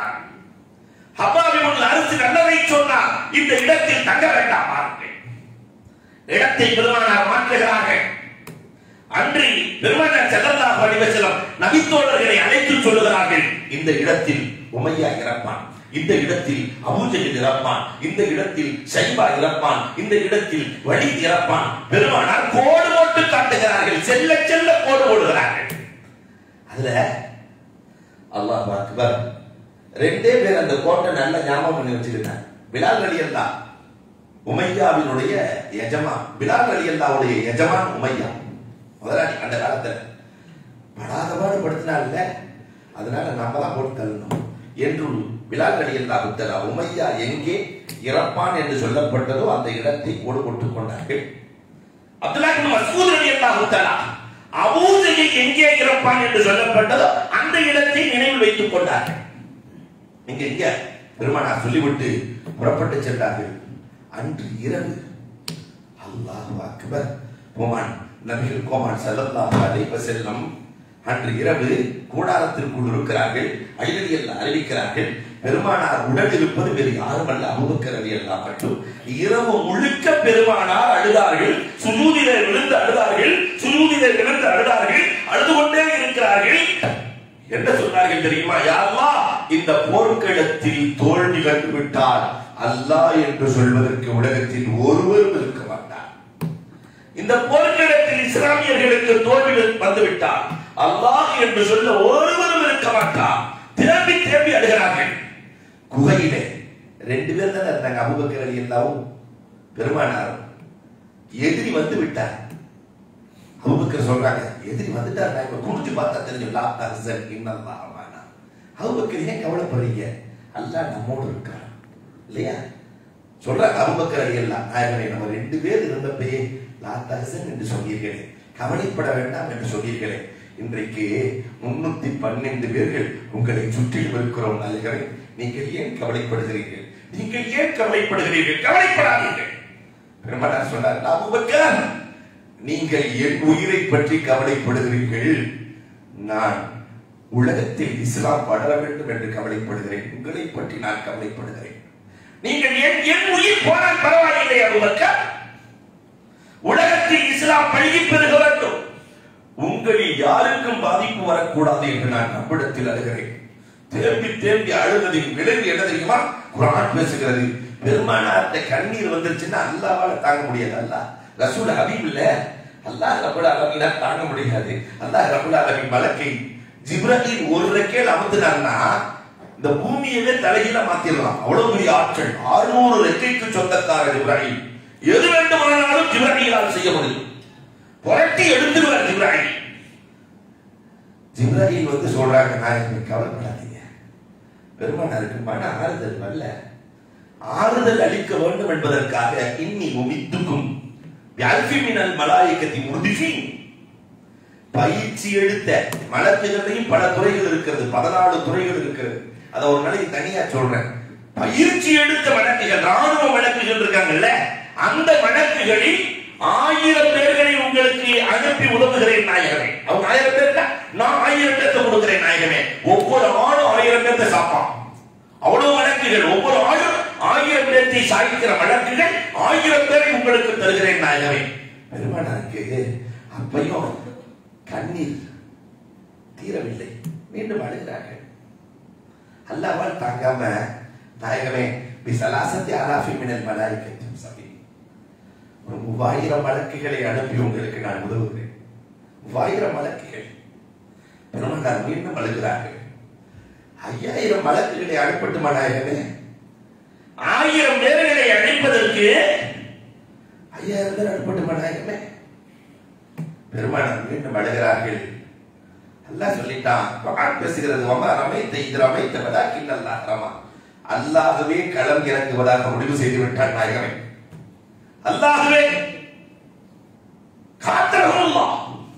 Speaker 1: ஹப்பாவின் அரசு நல்லதை சொன்னார் இந்த இடத்தில் தங்க வேண்டாம் பாருங்கள் இடத்தை பெருமானார் மாற்றுகிறார்கள் அன்றி பெருமானார் செல்லல்லாஹு அலைஹி வஸல்லம் நபித்தோழர்களை அழைத்து சொல்லுகிறார்கள் இந்த இடத்தில் உமையா இறப்பான் இந்த இடத்தில் அபூஜஹில் இறப்பான் இந்த இடத்தில் ஷைபா இறப்பான் இந்த இடத்தில் வலி இறப்பான் பெருமானார் கோடு போட்டு காட்டுகிறார்கள் செல்ல செல்ல கோடு போடுகிறார்கள் அதுல அல்லாஹ் அக்பர் ரெண்டே பேர் அந்த கோட்டை நல்ல ஞாபகம் பண்ணி வச்சுக்கிட்டாங்க பிலால் அலியல்லா உமையாவினுடைய எஜமான் பிலால் அலியல்லாவுடைய எஜமான் உமையா முதலாளி அந்த காலத்துல படாத பாடு படுத்தினால அதனால நம்ம தான் போட்டு தள்ளணும் என்று பிலால் அலியல்லா புத்தலா உமையா எங்கே இறப்பான் என்று சொல்லப்பட்டதோ அந்த இடத்தை கோடு போட்டுக் கொண்டார்கள் அப்துல்லா இப்னு மஸ்ஊத் ரலியல்லாஹு தஆலா அபூஜஹில் எங்கே இறப்பான் என்று சொல்லப்பட்டதோ அந்த இடத்தை நினைவில் வைத்துக் கொண்டார்கள் நீங்க இங்க பெருமானார் சொல்லிவிட்டு புறப்பட்டு சென்றார்கள் அன்று இரவு அல்லாஹ் அக்பர் கோமான் நபிகள் கோமான் ஸல்லல்லாஹு அலைஹி வஸல்லம் அன்று இரவு கூடாரத்திற்குள் இருக்கிறார்கள் அழிவதியல்ல அறிவிக்கிறார்கள் பெருமானார் உடல் இருப்பது வேறு யாரும் அல்ல அபுபக்கர் ரலியல்லாஹு மட்டும் இரவு முழுக்க பெருமானார் அழுதார்கள் சுஜூதிலே விழுந்து அழுதார்கள் சுஜூதிலே விழுந்து அழுதார்கள் அழுது கொண்டே இருக்கிறார்கள் என்ன சொன்னார்கள் தெரியுமா யா அல்லாஹ் இந்த போர்க்களத்தில் தோல்வி கண்டு விட்டால் அல்லாஹ் என்று சொல்வதற்கு உலகத்தில் ஒருவரும் இருக்க மாட்டார் இந்த போர்க்களத்தில் இஸ்லாமியர்களுக்கு தோல்வி வந்துவிட்டால் அல்லாஹ் என்று சொல்ல ஒருவரும் இருக்க மாட்டார் திரும்பி திரும்பி அழுகிறார்கள் குகையிலே ரெண்டு பேர் தானே இருந்தாங்க அபுபக்கர் அலி எல்லாவும் பெருமானாரும் எதிரி வந்து விட்டார் அபுபக்கர் சொல்றாங்க எதிரி வந்துட்டார் நான் இப்ப குடிச்சு பார்த்தா தெரிஞ்சு லா தஹசன் இன்னல்லாஹ் மானா அபுபக்கர் ஏன் கவலைப்படுறீங்க அல்லாஹ் நம்மோடு இருக்கார் இல்லையா சொல்றாங்க அபுபக்கர் அலி எல்லாம் நாயகனே நம்ம ரெண்டு பேர் இருந்தப்பயே லா தஹசன் என்று சொன்னீர்களே கவலைப்பட வேண்டாம் என்று சொன்னீர்களே இன்றைக்கு முன்னூத்தி பன்னெண்டு பேர்கள் உங்களை சுற்றிலும் இருக்கிறோம் நாயகரே நீங்கள் ஏன் கவலைப்படுகிறீர்கள் நீங்கள் ஏன் கவலைப்படுகிறீர்கள் கவலைப்படாதீர்கள் பெருமானார் சொன்னார் அபூபக்கர் நீங்கள் என் உயிரை பற்றி கவலைப்படுகிறீர்கள் நான் உலகத்தில் இஸ்லாம் வளர வேண்டும் என்று கவலைப்படுகிறேன் உங்களை பற்றி நான் கவலைப்படுகிறேன் நீங்கள் என் என் உயிர் போனால் பரவாயில்லை அபூபக்கர் உலகத்தில் இஸ்லாம் பழகி பெருக வேண்டும் உங்களில் யாருக்கும் பாதிப்பு வரக்கூடாது என்று நான் நம்மிடத்தில் அழுகிறேன் தேம்பி தேம்பி அழுவதின் விளைவு என்ன தெரியுமா குரான் பேசுகிறது பெருமானார்ட்ட கண்ணீர் வந்துருச்சுன்னா அல்லாவால தாங்க முடியாது அல்லாஹ் ரசூல் ஹபீப் இல்ல அல்லாஹ் ரபுல் அலமீனா தாங்க முடியாது அல்லாஹ் ரபுல் அலமீன் மலக்கை ஜிப்ரஹீல் ஒரு ரெக்கையில் அமுத்துனார்னா இந்த பூமியவே தலைகீழ மாத்திரலாம் அவ்வளவு பெரிய ஆற்றல் ஆறுநூறு ரெக்கைக்கு சொந்தக்காரர் ஜிப்ரஹீல் எது வேண்டுமானாலும் ஜிப்ரஹீலால் செய்ய முடியும் புரட்டி எடுத்துருவார் ஜிப்ராஹிம் ஜிப்ராஹிம் வந்து சொல்றாங்க நாயகமே கவலைப்படாதீங்க பெருமானாருக்கு மன ஆறுதல் வரல ஆறுதல் அளிக்க வேண்டும் என்பதற்காக இன்னி உமித்துக்கும் மினல் மலாயக்கத்தி முருதிஃபி பயிற்சி எடுத்த மலக்குகளையும் பல துறைகள் இருக்கிறது பதினாலு துறைகள் இருக்கிறது அதை ஒரு நாளைக்கு தனியா சொல்றேன் பயிற்சி எடுத்த வழக்குகள் ராணுவ வழக்குகள் இருக்காங்கல்ல அந்த வழக்குகளில் ஆயிரம் பேர்களை உங்களுக்கு அனுப்பி உதவுகிறேன் நாயகமே அவங்க ஆயிரம் பேர்ல நான் ஆயிரம் பேர்த்த கொடுக்கிறேன் நாயகமே ஒவ்வொரு ஆளும் ஆயிரம் பேர்த்த சாப்பான் அவ்வளவு வழக்குகள் ஒவ்வொரு ஆளும் ஆயிரம் பேர்த்தை சாய்க்கிற வழக்குகள் ஆயிரம் பேரை உங்களுக்கு தருகிறேன் நாயகமே பெருமானாருக்கு அப்பையும் கண்ணீர் தீரவில்லை மீண்டும் அழுகிறார்கள் அல்லாவால் தாங்காம நாயகமே பிசலாசத்தி அலாஃபி மினல் மலாய்க்கத்தும் சபி ஒரு மூவாயிரம் வழக்குகளை அனுப்பி உங்களுக்கு நான் உதவுகிறேன் மூவாயிரம் வழக்குகள் பெருமனார் மீண்டும் அழுகிறார்கள் ஐயாயிரம் வழக்குகளை அனுப்பட்டுமா நாயகமே ஆயிரம் பேர்களை அழைப்பதற்கு ஐயாயிரம் பேர் அனுப்பட்டுமா நாயகமே
Speaker 2: பெருமானார் மீண்டும் அழுகிறார்கள் அல்லாஹ் சொல்லிட்டான் குர்ஆன் பேசுகிறது வமா ரமைத்த இது ரமைத்த வலாக்கின் அல்லாஹ் ரமா அல்லாஹ்வே களம் இறங்குவதாக முடிவு செய்து விட்டான் நாயகமே அல்லாஹ்வே காத்தரகுல்லா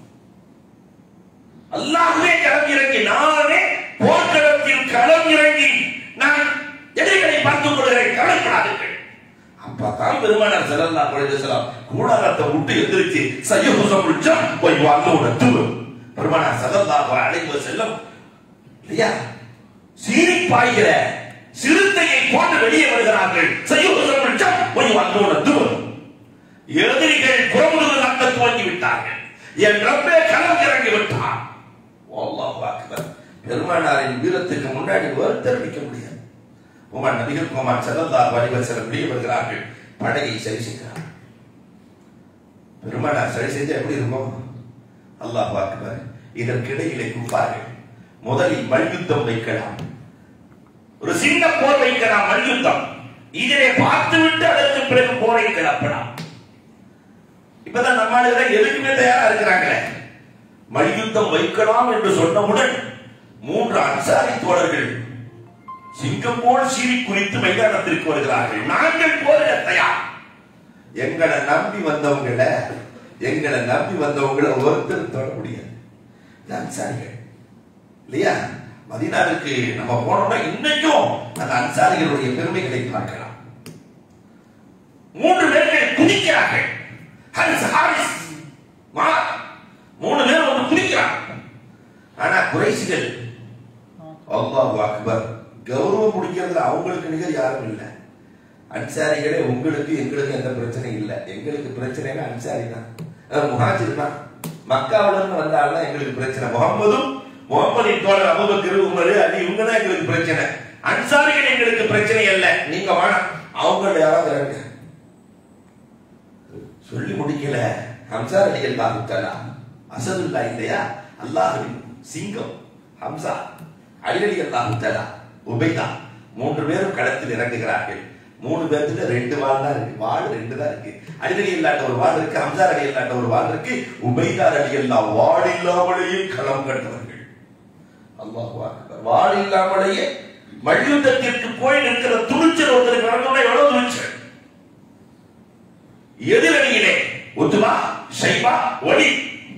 Speaker 2: அல்லாஹ்வே களம் இறங்கி நானே போர்க்களத்தில் களம் இறங்கி நான் எதிரிகளை பார்த்துக் கொள்கிறேன் கவலைப்படாதீர்கள் அப்பதான் பெருமானார் ஸல்லல்லாஹு அலைஹி வஸல்லம் கூடாரத்தை விட்டு எந்திரிச்சு சய்யஹுசமுல் ஜம் போய் வாங்க துவு பெருமானார் ஸல்லல்லாஹு அலைஹி வஸல்லம் இல்லையா சீறி பாய்கிற சிறுத்தையை போட்டு வெளியே வருகிறார்கள் சய்யஹுசமுல் ஜம் போய் வாங்க துவு எதிரிகள் புறமுதுகு நட்ட துவங்கி விட்டார்கள் என் ரப்பே களம் இறங்கி விட்டார் அல்லாஹ் அக்பர் பெருமானாரின் வீரத்துக்கு முன்னாடி ஒருத்தர் நிற்க முடியாது உமர் நபிகள் குமார் ஸல்லல்லாஹு அலைஹி வஸல்லம் வெளியே வருகிறார்கள் படகை சரி செய்கிறார் பெருமானார் சரி செஞ்சா எப்படி இருக்கும் அல்லாஹ் அக்பர் இதற்கிடையிலே குப்பார்கள் முதலில் மல்யுத்தம் வைக்கலாம்
Speaker 1: ஒரு சின்ன போர் வைக்கலாம் மல்யுத்தம் இதிலே பார்த்துவிட்டு அதற்கு பிறகு போரை கிளப்பலாம்
Speaker 2: இப்பதான் நம்ம ஆளுங்க எதுக்குமே தயாரா இருக்கிறாங்களே
Speaker 1: மல்யுத்தம் வைக்கலாம் என்று சொன்னவுடன் மூன்று அன்சாரி தோழர்கள் சிங்கம் போல் சீறி குறித்து மைதானத்திற்கு வருகிறார்கள் நாங்கள் போரிட தயார்
Speaker 2: எங்களை நம்பி வந்தவங்கள எங்களை நம்பி வந்தவங்கள ஒருத்தர் தொட முடியாது இது அன்சாரிகள் இல்லையா மதீனாவுக்கு நம்ம போனோம்னா இன்னைக்கும் அந்த அன்சாரிகளுடைய பெருமைகளை பார்க்கலாம்
Speaker 1: மூன்று பேர்கள் குதிக்கிறார்கள் ஹரிஸ் ஹாரிஸ் மா மூணு பேர் வந்து குதிக்கிறாங்க
Speaker 2: ஆனா குறைசிகள் அல்லாஹ் அக்பர் கௌரவம் முடிக்கிறதுல அவங்களுக்கு நிகர் யாரும் இல்லை அன்சாரிகளே உங்களுக்கு எங்களுக்கு எந்த பிரச்சனையும் இல்லை எங்களுக்கு பிரச்சனைனா அன்சாரி தான் அஹ் முஹாஜிர் தான் மக்காவுல இருந்து வந்தாலும் எங்களுக்கு பிரச்சனை முகம்மதும்
Speaker 1: முகமதின் தோழர் அபுபக்கர் உமர் அலி இவங்க தான் எங்களுக்கு பிரச்சனை அன்சாரிகள் எங்களுக்கு பிரச்சனை அல்ல நீங்க வேணாம்
Speaker 2: அவங்கள யாராவது இறங்க சொல்லி முடிக்கல ஹம்சா அலி அல்லாஹு தலா அசதுல்லா இல்லையா அல்லாஹுவின் சிங்கம் ஹம்சா அலி அலி அல்லாஹு தலா உபைதா மூன்று பேரும் களத்தில் இறங்குகிறார்கள் மூணு பேர்த்துல ரெண்டு வாள் தான் இருக்கு வாள் ரெண்டு தான் இருக்கு அலிரலி இல்லாட்ட ஒரு வாள் இருக்கு ஹம்சா அலி இல்லாட்ட ஒரு வாள் இருக்கு உபைதார் அலி அல்லா வாள் இல்லாமலேயே களம் கண்டவர்கள் அல்லாஹ் அக்பர் வாள் இல்லாமலேயே
Speaker 1: மல்யுத்தத்திற்கு போய் நிற்கிற துணிச்சல் ஒருத்தருக்கு வரணும்னா எவ்வளவு துணிச்சல் எதிரணியிலே உத்துமா ஷைபா ஒளி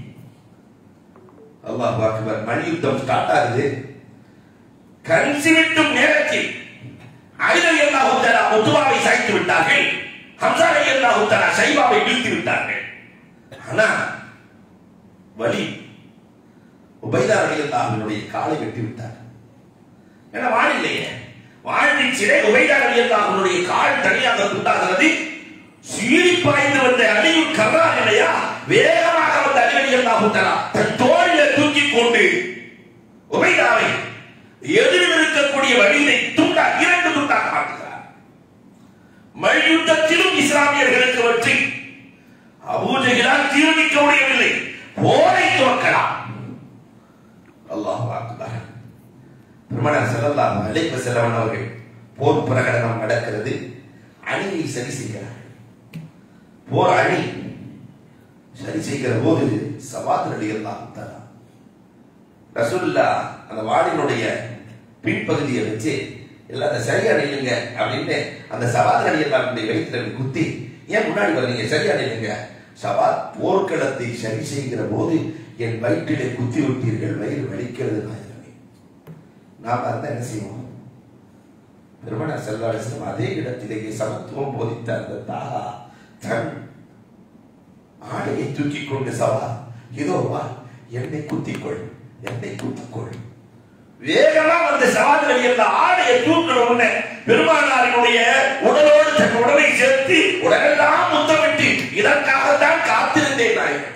Speaker 2: அல்லாஹ் அக்பர் மல்யுத்தம் ஸ்டார்ட் ஆகுது
Speaker 1: கண் சிமிட்டும் நேரத்தில் அலிரலி அல்லாஹு தஆலா உத்துமாவை சாய்த்து விட்டார்கள் ஹம்சா அலி அல்லாஹு தஆலா ஷைபாவை வீழ்த்தி விட்டார்கள்
Speaker 2: ஆனா வலி உபைதார் அலி அல்லாஹ்வினுடைய காலை வெட்டி விட்டார்
Speaker 1: ஏன்னா வாழ் இல்லையே வாழ்விச்சிலே உபைதார் அலி அல்லாஹ்வுடைய கால் தனியாக துண்டாகிறது சீறி பாய்ந்து வந்த அலியும் கர்ரா இல்லையா வேகமாக வந்த அலி அலி அல்லாஹு தஆலா தன் தோளில தூக்கி கொண்டு உபைதாவை எதிரில் இருக்கக்கூடிய வழியை துண்டா இரண்டு துண்டாக மாற்றுகிறார் மல்யுத்தத்திலும் இஸ்லாமியர்களுக்கு வெற்றி அபூஜகிலால் தீர்விக்க முடியவில்லை போரை துவக்கலாம்
Speaker 2: அல்லாஹ் அக்பர் பெருமனார் ஸல்லல்லாஹு அலைஹி வஸல்லம் அவர்கள் போர் பிரகடனம் நடக்கிறது அணியை சரி செய்கிறார்கள் போர் அணி சரி செய்கிற போது சவாத் ரலியல்லாஹு தஆலா ரசூலுல்லா அந்த வாளினுடைய பின்பகுதியை வச்சு எல்லாத்த சரியா நில்லுங்க அப்படின்னு அந்த சவாத் ரலியல்லாஹுடைய வயிற்றுல இப்படி குத்தி ஏன் முன்னாடி வர்றீங்க சரியா நில்லுங்க சவாத் போர்க்களத்தை சரி செய்கிற போது என் வயிற்றிலே குத்தி விட்டீர்கள் வயிறு வலிக்கிறது நாயகமே நாம் இருந்தா என்ன செய்வோம் பெருமனார் செல்வாரிசனம் அதே இடத்திலேயே சமத்துவம் போதித்த அந்த தாகா தன் ஆடையை தூக்கி கொண்டு சவா இதோ வா என்னை குத்திக்கொள் என்னை குத்திக்கொள்
Speaker 1: வேகமா வந்து சவாதிரவி என்ற ஆடையை தூக்கின உடனே பெருமானாரினுடைய உடலோடு தன் உடலை சேர்த்து உடலெல்லாம் முத்தமிட்டு இதற்காகத்தான் காத்திருந்தேன் நாயகமே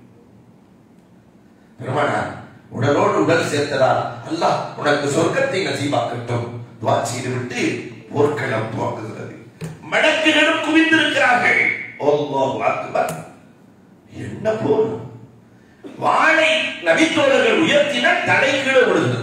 Speaker 2: பெருமானார் உடலோடு உடல் சேர்த்ததால் அல்லாஹ் உனக்கு சொர்க்கத்தை நசீபாக்கட்டும் துவா செய்து விட்டு போர்க்களம் துவங்குகிறது
Speaker 1: மடக்குகளும் குவிந்திருக்கிறார்கள்
Speaker 2: அல்லாஹ் அக்பர் என்ன போர்
Speaker 1: வாளை நபித்தோழர்கள் உயர்த்தின தலை கீழே விழுகிறது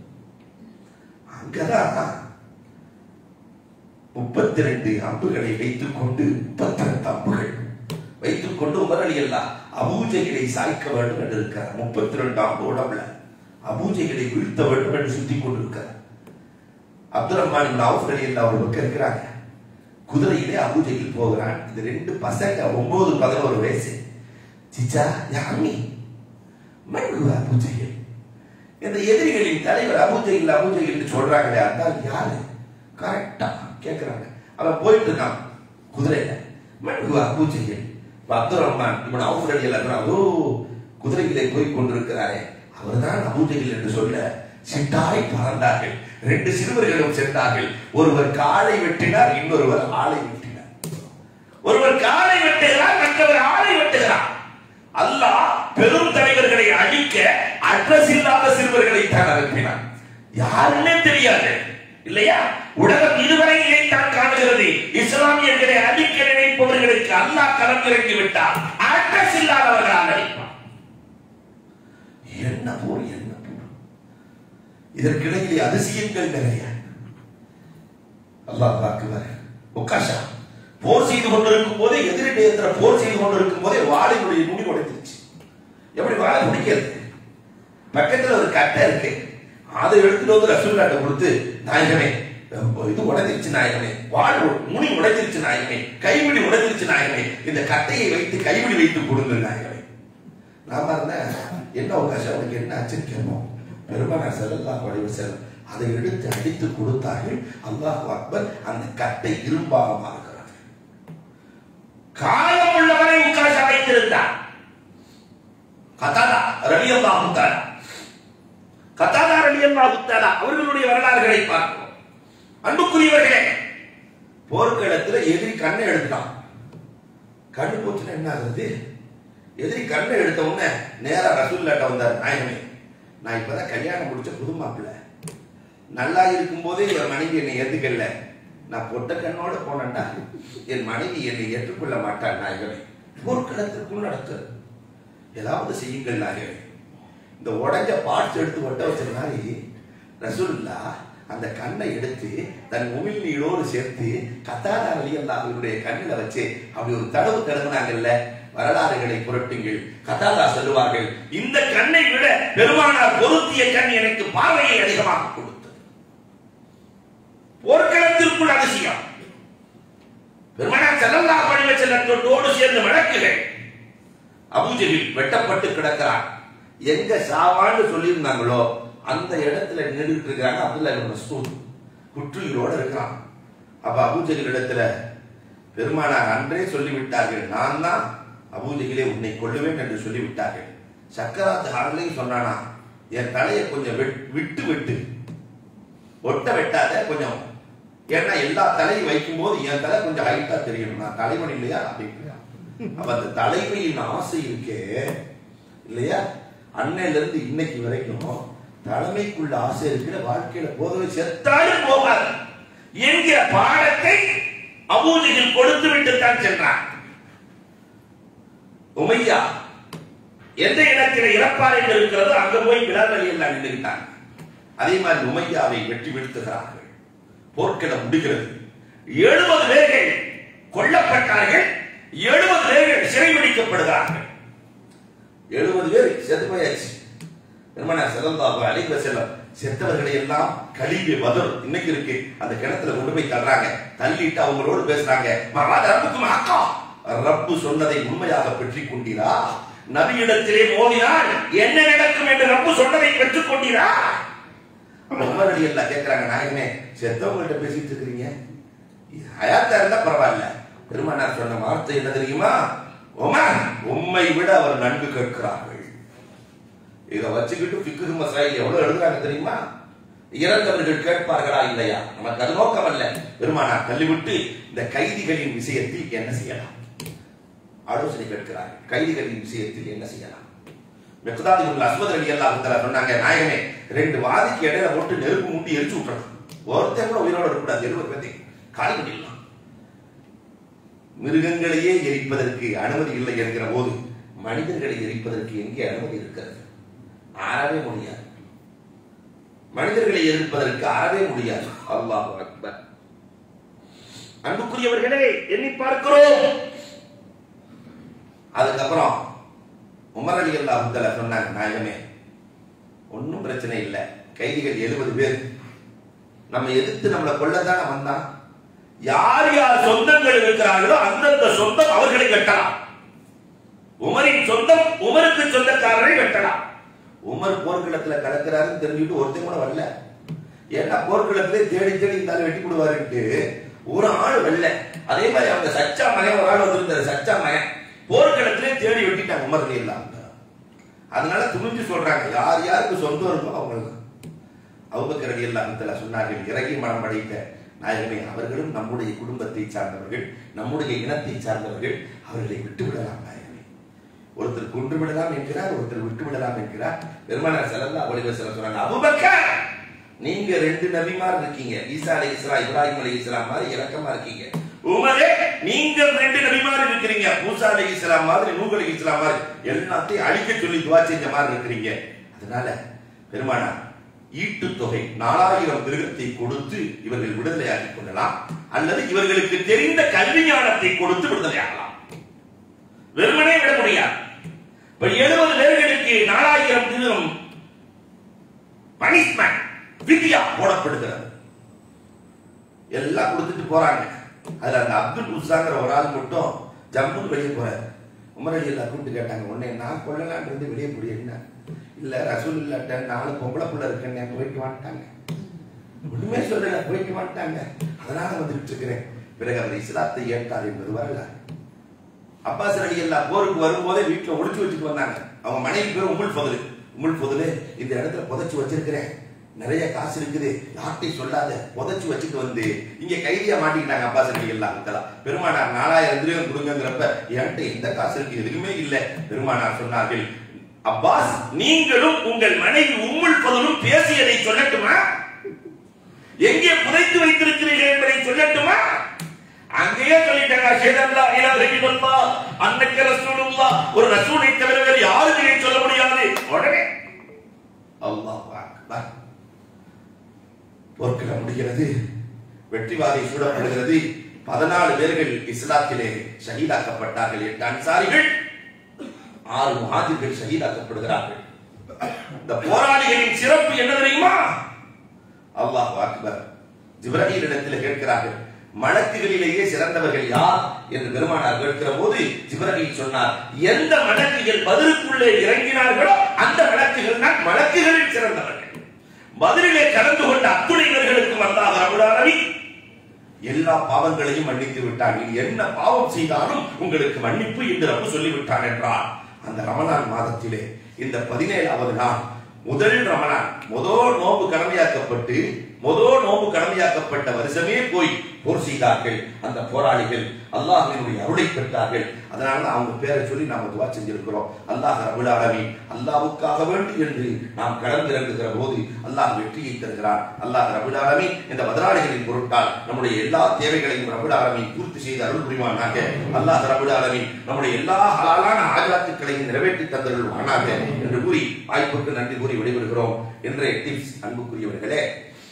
Speaker 2: அங்கதான் முப்பத்தி ரெண்டு அம்புகளை வைத்துக் கொண்டு முப்பத்தி ரெண்டு அம்புகள் வைத்துக் கொண்டு உமரலி எல்லாம் அபூஜைகளை சாய்க்க வேண்டும் என்று இருக்கிறார் முப்பத்தி ரெண்டாம் உடம்புல அபூஜைகளை வீழ்த்த வேண்டும் என்று சுத்தி கொண்டிருக்கிறார் அப்துல் ரஹ்மான் அவுஃப் அலி அல்லா ஒரு பக்கம் இருக்கிறாங்க குதிரையிலே அபூஜையில் போகிறான் இந்த ரெண்டு பசங்க ஒன்பது பதினோரு வயசு சிச்சா யாமி மண்கு அபூஜையில் இந்த எதிரிகளின் தலைவர் அபூஜையில் அபூஜையில் சொல்றாங்களே அதான் யாரு கரெக்டா கேட்கிறாங்க அவன் போயிட்டு இருக்கான் குதிரையில மண்கு அபூஜையில் இப்ப அப்துல் ரஹ்மான் இவன் அவுஃப் அலி அல்லா ஓ குதிரையிலே போய் கொண்டிருக்கிறாரே அவர்தான் அபூஜையில் என்று சொல்ல சிட்டாய் பறந்தார்கள் ரெண்டு சிறுவர்களும் சென்றார்கள் ஒருவர் காலை வெட்டினார் இன்னொருவர் ஆளை வெட்டினார்
Speaker 1: ஒருவர் காலை வெட்டுகிறார் மற்றவர் ஆளை வெட்டுகிறார்
Speaker 2: அல்லாஹ் பெரும் தலைவர்களை அழிக்க அட்ரஸ் இல்லாத சிறுவர்களை தான் அனுப்பினார்
Speaker 1: யாருன்னே தெரியாது இல்லையா உலகம் இதுவரை இதைத்தான் காணுகிறது இஸ்லாமியர்களை அழிக்க நினைப்பவர்களுக்கு அல்லாஹ் களம் இறங்கி விட்டார் அட்ரஸ் இல்லாதவர்களால் அழிப்பார்
Speaker 2: என்ன போர் என்ன போர் இதற்கிடையிலே அதிசயங்கள் நிறைய அல்லாஹ் அக்பர் உக்காஷா போர் செய்து கொண்டிருக்கும் போதே எதிரிடேந்திர போர் செய்து கொண்டிருக்கும் போதே வாளினுடைய முடி உடைஞ்சிருச்சு எப்படி வாழை முடிக்கிறது பக்கத்துல ஒரு கட்டை இருக்கு அதை எடுத்துட்டு வந்து ரசூல்லாட்ட கொடுத்து நாயகமே இது உடைஞ்சிருச்சு நாயகமே வாழ் முனி உடைஞ்சிருச்சு நாயகமே கைவிடி உடைஞ்சிருச்சு நாயகமே இந்த கட்டையை வைத்து கைவிடி வைத்து கொடுங்க நாயகமே நாம இருந்தா என்ன அவகாசம் அவனுக்கு என்ன ஆச்சுன்னு கேட்போம் பெருமானார் செல்லல்லா வடிவ செல்லம் அதை எடுத்து அடித்து கொடுத்தார்கள் அல்லாஹ் அக்பர் அந்த கட்டை இரும்பாக மாறுகிறது
Speaker 1: காயம் உள்ளவரை உட்கார வைத்திருந்தார்
Speaker 2: கதாதா
Speaker 1: ரலியல்லாஹு தஆலா கத்தாதா ரலியல்லாஹு தஆலா அவர்களுடைய வரலாறுகளை பார்க்கிறோம் அன்புக்குரியவர்களே
Speaker 2: போர்க்களத்துல எதிரி கண்ணை எடுத்துட்டான் கண்ணு போச்சுன்னா என்ன ஆகுது எதிரி கண்ணை எடுத்த உடனே நேரா ரசூல்லாட்ட வந்தார் நாயகமே நான் இப்பதான் கல்யாணம் முடிச்ச புது மாப்பிள்ளை நல்லா இருக்கும் போதே என் மனைவி என்னை ஏத்துக்கல நான் பொட்ட கண்ணோட போனேன்டா என் மனைவி என்னை ஏற்றுக்கொள்ள மாட்டாள் நாயகமே போர்க்களத்திற்குள் நடக்கிறது ஏதாவது செய்யுங்கள் நாயகமே இந்த உடைஞ்ச பார்ட்ஸ் எடுத்து ஒட்ட வச்ச மாதிரி ரசூலுல்லா அந்த கண்ணை எடுத்து தன் உமிழ் நீரோடு சேர்த்து கத்தாதா அலியல்லா அவருடைய கண்ணில் வச்சு அப்படி ஒரு தடவு தடவுனாங்கல்ல வரலாறுகளை புரட்டுங்கள் கத்தாதா சொல்லுவார்கள்
Speaker 1: இந்த கண்ணை விட பெருமானார் பொருத்திய கண் எனக்கு பார்வையை அதிகமாக கொடுத்தது போர்க்களத்திற்குள் அதிசயம் பெருமானார் ஸல்லல்லாஹு அலைஹி வஸல்லத்தோடு சேர்ந்த வழக்குகள்
Speaker 2: அபூஜகில் வெட்டப்பட்டு கிடக்கிறான் எங்க சாவான்னு சொல்லியிருந்தாங்களோ அந்த இடத்துல நின்றுட்டு இருக்கிறாங்க அப்துல்லா இப்னு மஸ்ஊத் குற்றுயிரோட இருக்கிறான் அப்ப அபூஜகில் இடத்துல பெருமானார் அன்றே சொல்லிவிட்டார்கள் நான் தான் அபூஜகிலே உன்னை கொல்லுவேன் என்று சொல்லிவிட்டார்கள் சக்கராத் ஹாலையும் சொன்னானா என் தலையை கொஞ்சம் வெட்- விட்டு விட்டு ஒட்ட வெட்டாத கொஞ்சம் ஏன்னா எல்லா தலையும் வைக்கும் போது என் தலை கொஞ்சம் ஹைட்டா தெரியணும் நான் தலைவன் இல்லையா அப்படிங்கிறான் அப்ப அந்த தலைமையின் ஆசை இருக்கே இல்லையா அன்னையில இருந்து இன்னைக்கு வரைக்கும் தலைமைக்குள்ள ஆசை இருக்கிற வாழ்க்கையில போதவே செத்த
Speaker 1: செத்தாலும் போகாது என்கிற பாடத்தை அபூஜையில் கொடுத்து விட்டு தான் சென்றார்
Speaker 2: உமையா
Speaker 1: எந்த இடத்துல இறப்பார் என்று இருக்கிறதோ அங்க போய் பிலால் அலி எல்லாம் நின்றுட்டாங்க
Speaker 2: அதே மாதிரி உமையாவை வெற்றி வீழ்த்துகிறார்கள் போர்க்களம் முடிகிறது
Speaker 1: எழுபது பேர்கள் கொல்லப்பட்டார்கள் எழுபது பேர்கள் சிறைபிடிக்கப்படுகிறார்கள்
Speaker 2: எழுபது பேர் செத்து போயாச்சு பெருமனா செல்லல்லாஹு அலைஹி வஸல்லம் செத்தவர்களை எல்லாம் கழிவு பதர் இன்னைக்கு இருக்கு அந்த கிணத்துல கொண்டு போய் தள்ளுறாங்க தள்ளிட்டு அவங்களோடு பேசுறாங்க மகாத ரப்புக்கும் அக்கா ரப்பு சொன்னதை உண்மையாக பெற்றிக் கொண்டீரா
Speaker 1: நபியிடத்திலே மோதினால் என்ன நடக்கும் என்று ரப்பு சொன்னதை பெற்றுக் கொண்டீரா
Speaker 2: உமரடி எல்லாம் கேட்கிறாங்க நாயகமே செத்தவங்கள்ட்ட பேசிட்டு இருக்கிறீங்க ஹயாத்தா இருந்தா பரவாயில்ல பெருமானார் சொன்ன வார்த்தை என்ன தெரியுமா உமர் உம்மை விட அவர் நன்கு கேட்கிறார்கள் இத வச்சுக்கிட்டு பிக்கு மசாயில் எவ்வளவு எழுதுறாங்க தெரியுமா இறந்தவர்கள் கேட்பார்களா இல்லையா நமக்கு அது நோக்கம் அல்ல பெருமானார் தள்ளிவிட்டு இந்த கைதிகளின் விஷயத்தில் என்ன செய்யலாம் ஆலோசனை கேட்கிறார்கள் கைதிகளின் விஷயத்தில் என்ன செய்யலாம் மெக்தாதி உள்ள அஸ்மத் அலி அல்லாஹ் சொன்னாங்க நாயகமே ரெண்டு வாதிக்கு இடையில போட்டு நெருப்பு மூட்டி எரிச்சு விட்டுறணும் ஒருத்தன் கூட உயிரோட இருக்கக்கூடாது எழுபது பேர்த்தையும் காலி பண்ணிடலாம் மிருகங்களையே எரிப்பதற்கு அனுமதி இல்லை என்கிற போது மனிதர்களை எரிப்பதற்கு எங்கே அனுமதி இருக்கிறது அறவே முடியாது மனிதர்களை எதிர்ப்பதற்கு அறவே முடியாது அல்லாஹ் அக்பர்
Speaker 1: அன்புக்குரியவர்களே எண்ணி பார்க்கிறோம்
Speaker 2: அதுக்கப்புறம் உமர் அலி அல்லாஹுத்தல சொன்னாங்க நாயகமே ஒன்றும் பிரச்சனை இல்லை கைதிகள் எழுபது பேர் நம்ம எதிர்த்து நம்மளை கொல்லதானே வந்தான்
Speaker 1: யார் யார் சொந்தங்கள் இருக்கிறார்களோ அந்தந்த சொந்தம் அவர்களை வெட்டலாம் உமரின் சொந்தம் உமருக்கு சொந்தக்காரரை வெட்டலாம்
Speaker 2: உமர் போர்க்களத்துல கலக்கிறாருன்னு தெரிஞ்சுட்டு ஒருத்தன் கூட வரல ஏன்னா போர்க்களத்திலே தேடி தேடி இந்த ஆளு வெட்டி விடுவாருன்ட்டு ஒரு ஆள் வரல அதே மாதிரி அவங்க சச்சா மகன் ஒரு ஆள் வந்திருந்தாரு சச்சா மகன் போர்க்களத்திலே தேடி வெட்டிட்டாங்க உமர் அலி அல்லாஹ் அதனால துணிஞ்சு சொல்றாங்க யார் யாருக்கு சொந்தம் இருக்கோ அவங்க அவுபக்கர் அலி அல்லாஹ் சொன்னார்கள் இறங்கி மனம் அடைத்த நாயகமே அவர்களும் நம்முடைய குடும்பத்தை சார்ந்தவர்கள் நம்முடைய இனத்தை சார்ந்தவர்கள் அவர்களை விட்டு விடலாம் நாயகமே ஒருத்தர் கொன்று விடலாம் என்கிறார் ஒருத்தர் விட்டு விடலாம் என்கிறார் பெருமானார் செல்லல்லா ஒளிவர் செல்ல சொன்னாங்க அபுபக்கர் நீங்க ரெண்டு நபிமார் இருக்கீங்க ஈசா அலை இஸ்லா இப்ராஹிம் அலை இஸ்லாம் மாதிரி இறக்கமா இருக்கீங்க
Speaker 1: உமரே நீங்கள் ரெண்டு நபிமார் இருக்கிறீங்க
Speaker 2: மூசா அலை இஸ்லாம் மாதிரி நூக் அலை இஸ்லாம் மாதிரி எல்லாத்தையும் அழிக்க சொல்லி துவா செஞ்ச மாதிரி இருக்கிறீங்க அதனால பெருமானார் ஈட்டு தொகை நாலாயிரம் மிருகத்தை கொடுத்து இவர்கள் விடுதலையாக்கிக் கொள்ளலாம்
Speaker 1: அல்லது இவர்களுக்கு தெரிந்த கல்வி ஞானத்தை கொடுத்து விடுதலையாகலாம் வெறுமனே விட முடியாது இப்ப எழுபது பேர்களுக்கு நாலாயிரம் தினம் பனிஷ்மெண்ட் விதியா
Speaker 2: போடப்படுகிறது எல்லாம் கொடுத்துட்டு போறாங்க அதுல அந்த அப்துல் உசாங்கிற ஒரு ஆள் மட்டும் ஜம்முன்னு வெளியே போறாரு உமர் அலி எல்லாம் கூப்பிட்டு கேட்டாங்க உடனே நான் கொள்ளலான் இருந்து வெளியே முடியும்னா இல்ல ரசூல் இல்லாட்ட நாலு பொம்பளை புள்ள இருக்குன்னு போயிட்டு வந்துட்டாங்க ஒண்ணுமே சொல்லல போயிட்டு வந்துட்டாங்க அதனால வந்துட்டு இருக்கிறேன் பிறகு அவர் இஸ்லாத்தை ஏற்றார் என்பது வரலாறு அப்பாஸ் அலி எல்லாம் போருக்கு வரும்போதே வீட்டுல ஒளிச்சு வச்சுட்டு வந்தாங்க அவங்க மனைவி பேர் உமுல் பொதுலு உமுல் பொதுலு இந்த இடத்துல புதைச்சு வச்சிருக்கிறேன் நிறைய காசு இருக்குது யார்ட்டையும் சொல்லாத புதைச்சு வச்சுட்டு வந்து இங்க கைதியா மாட்டிக்கிட்டாங்க அப்பாஸ் அலி எல்லாம் பெருமானார் நாலாயிரம் திரகம் கொடுங்கிறப்ப என்கிட்ட எந்த காசு இருக்கு எதுவுமே இல்ல பெருமானார் சொன்னார்கள்
Speaker 1: அப்பாஸ் நீங்களும் உங்கள் மனைவி உம்முள் பதலும் பேசியதை சொல்லட்டுமா எங்கே புதைத்து வைத்திருக்கிறீர்கள் என்பதை சொல்லட்டுமா அங்கேயே சொல்லிட்டாங்க ஷேதல்லா இலா ரஹிமல்லா அன்னக்க ரசூலுல்லா ஒரு ரசூலை தவிர வேறு யாரும் இதை சொல்ல முடியாது உடனே
Speaker 2: அல்லாஹ் அக்பர் போர்க்களம் முடிகிறது வெற்றிவாதை சூடப்படுகிறது பதினாலு பேர்கள் இஸ்லாத்திலே ஷஹீதாக்கப்பட்டார்கள் எட்டு அன்சாரிகள் ஆறு முஹாஜிர்கள் ஷஹீதாக்கப்படுகிறார்கள்
Speaker 1: இந்த போராளிகளின் சிறப்பு என்ன தெரியுமா
Speaker 2: அல்லாஹ் அக்பர் ஜிப்ரஹீல் இடத்தில் கேட்கிறார்கள் மலக்குகளிலேயே சிறந்தவர்கள் யார் என்று பெருமானார் கேட்கிற போது ஜிப்ரஹீல் சொன்னார்
Speaker 1: எந்த மலக்குகள் பதிலுக்குள்ளே இறங்கினார்களோ அந்த மலக்குகள் தான் மலக்குகளில் சிறந்தவர்கள் பதிலிலே கலந்து கொண்ட அத்துணைவர்களுக்கும் அல்லாஹ் அருளானவி
Speaker 2: எல்லா பாவங்களையும் மன்னித்து விட்டான் நீ என்ன பாவம் செய்தாலும் உங்களுக்கு மன்னிப்பு என்று ரப்பு சொல்லிவிட்டான் என்றார் அந்த ரமலான் மாதத்திலே இந்த பதினேழாவது நாள் முதல் ரமலான் முதல் நோம்பு கடமையாக்கப்பட்டு முதல் நோம்பு கடமையாக்கப்பட்ட வருஷமே போய் போர் செய்தார்கள் அந்த போராளிகள் அல்லாஹினுடைய அருளை பெற்றார்கள் அதனால தான் அவங்க பேரை சொல்லி நாம துவா செஞ்சிருக்கிறோம் அல்லாஹ் ரபுல் ஆலமீன் அல்லாஹ்வுக்காக வேண்டி என்று நாம் கடந்திறங்குகிற போது அல்லாஹ் வெற்றியை தருகிறான் அல்லாஹ் ரபுல் ஆலமீன் இந்த மதுராளிகளின் பொருட்டால் நம்முடைய எல்லா தேவைகளையும் ரபுல் ஆலமீன் பூர்த்தி செய்து அருள் புரிவானாக அல்லாஹ் ரபுல் ஆலமீன் நம்முடைய எல்லா ஹலாலான ஆஜாத்துக்களையும் நிறைவேற்றி தந்தருள்வானாக என்று கூறி வாய்ப்புக்கு நன்றி கூறி விடைபெறுகிறோம் இன்றைய டிப்ஸ் அன்புக்குரியவர்களே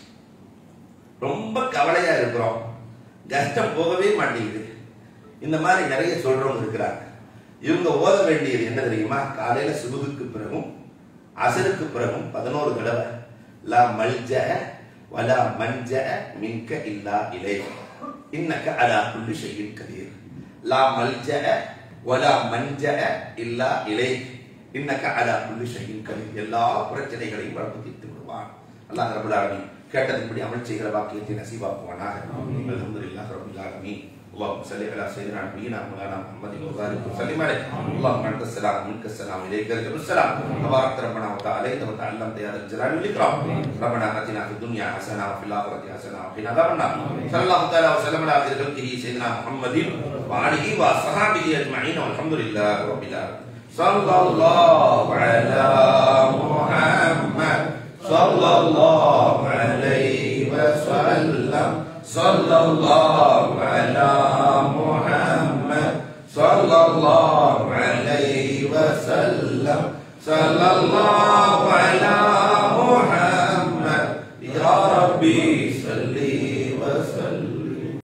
Speaker 2: ரொம்ப கவலையா இருக்கிறோம் கஷ்டம் போகவே மாட்டேங்குது இந்த மாதிரி நிறைய சொல்றவங்க இருக்கிறாங்க இவங்க ஓத வேண்டியது என்ன தெரியுமா காலையில சுபுகுக்கு பிறகும் அசருக்கு பிறகும் பதினோரு தடவை லா மல்ஜ வலா மஞ்ச மின்க இல்லா இலை இன்னக்க அலா குல்லி ஷையின் கதீர் லா மல்ஜ வலா மஞ்ச இல்லா இலை இன்னக்க அலா குல்லி ஷையின் கதீர் எல்லா பிரச்சனைகளையும் வளர்த்து தீர்த்து விடுவான் அல்லாஹ் ரபுல் ஆலமீன் கேட்டதின்படி அமல் செய்கிற வாக்கியத்தை நசீபாக்குவானாக அல்ஹம்துலில்லாஹ் ரபில் ஆலமீன் اللهم صل على سيدنا نبينا مولانا محمد وبارك وسلم عليه اللهم انت السلام منك السلام اليك يرجع السلام تبارك ربنا وتعالى وتعلمت يا ذا الجلال والاكرام ربنا اتنا في الدنيا حسنه وفي الاخره حسنه وقنا عذاب النار صلى الله تعالى وسلم على خير خلقه سيدنا محمد وآله وصحبه اجمعين والحمد لله رب العالمين صلى الله على محمد صلى الله عليه وسلم صلى الله على محمد صلى الله عليه وسلم صلى الله على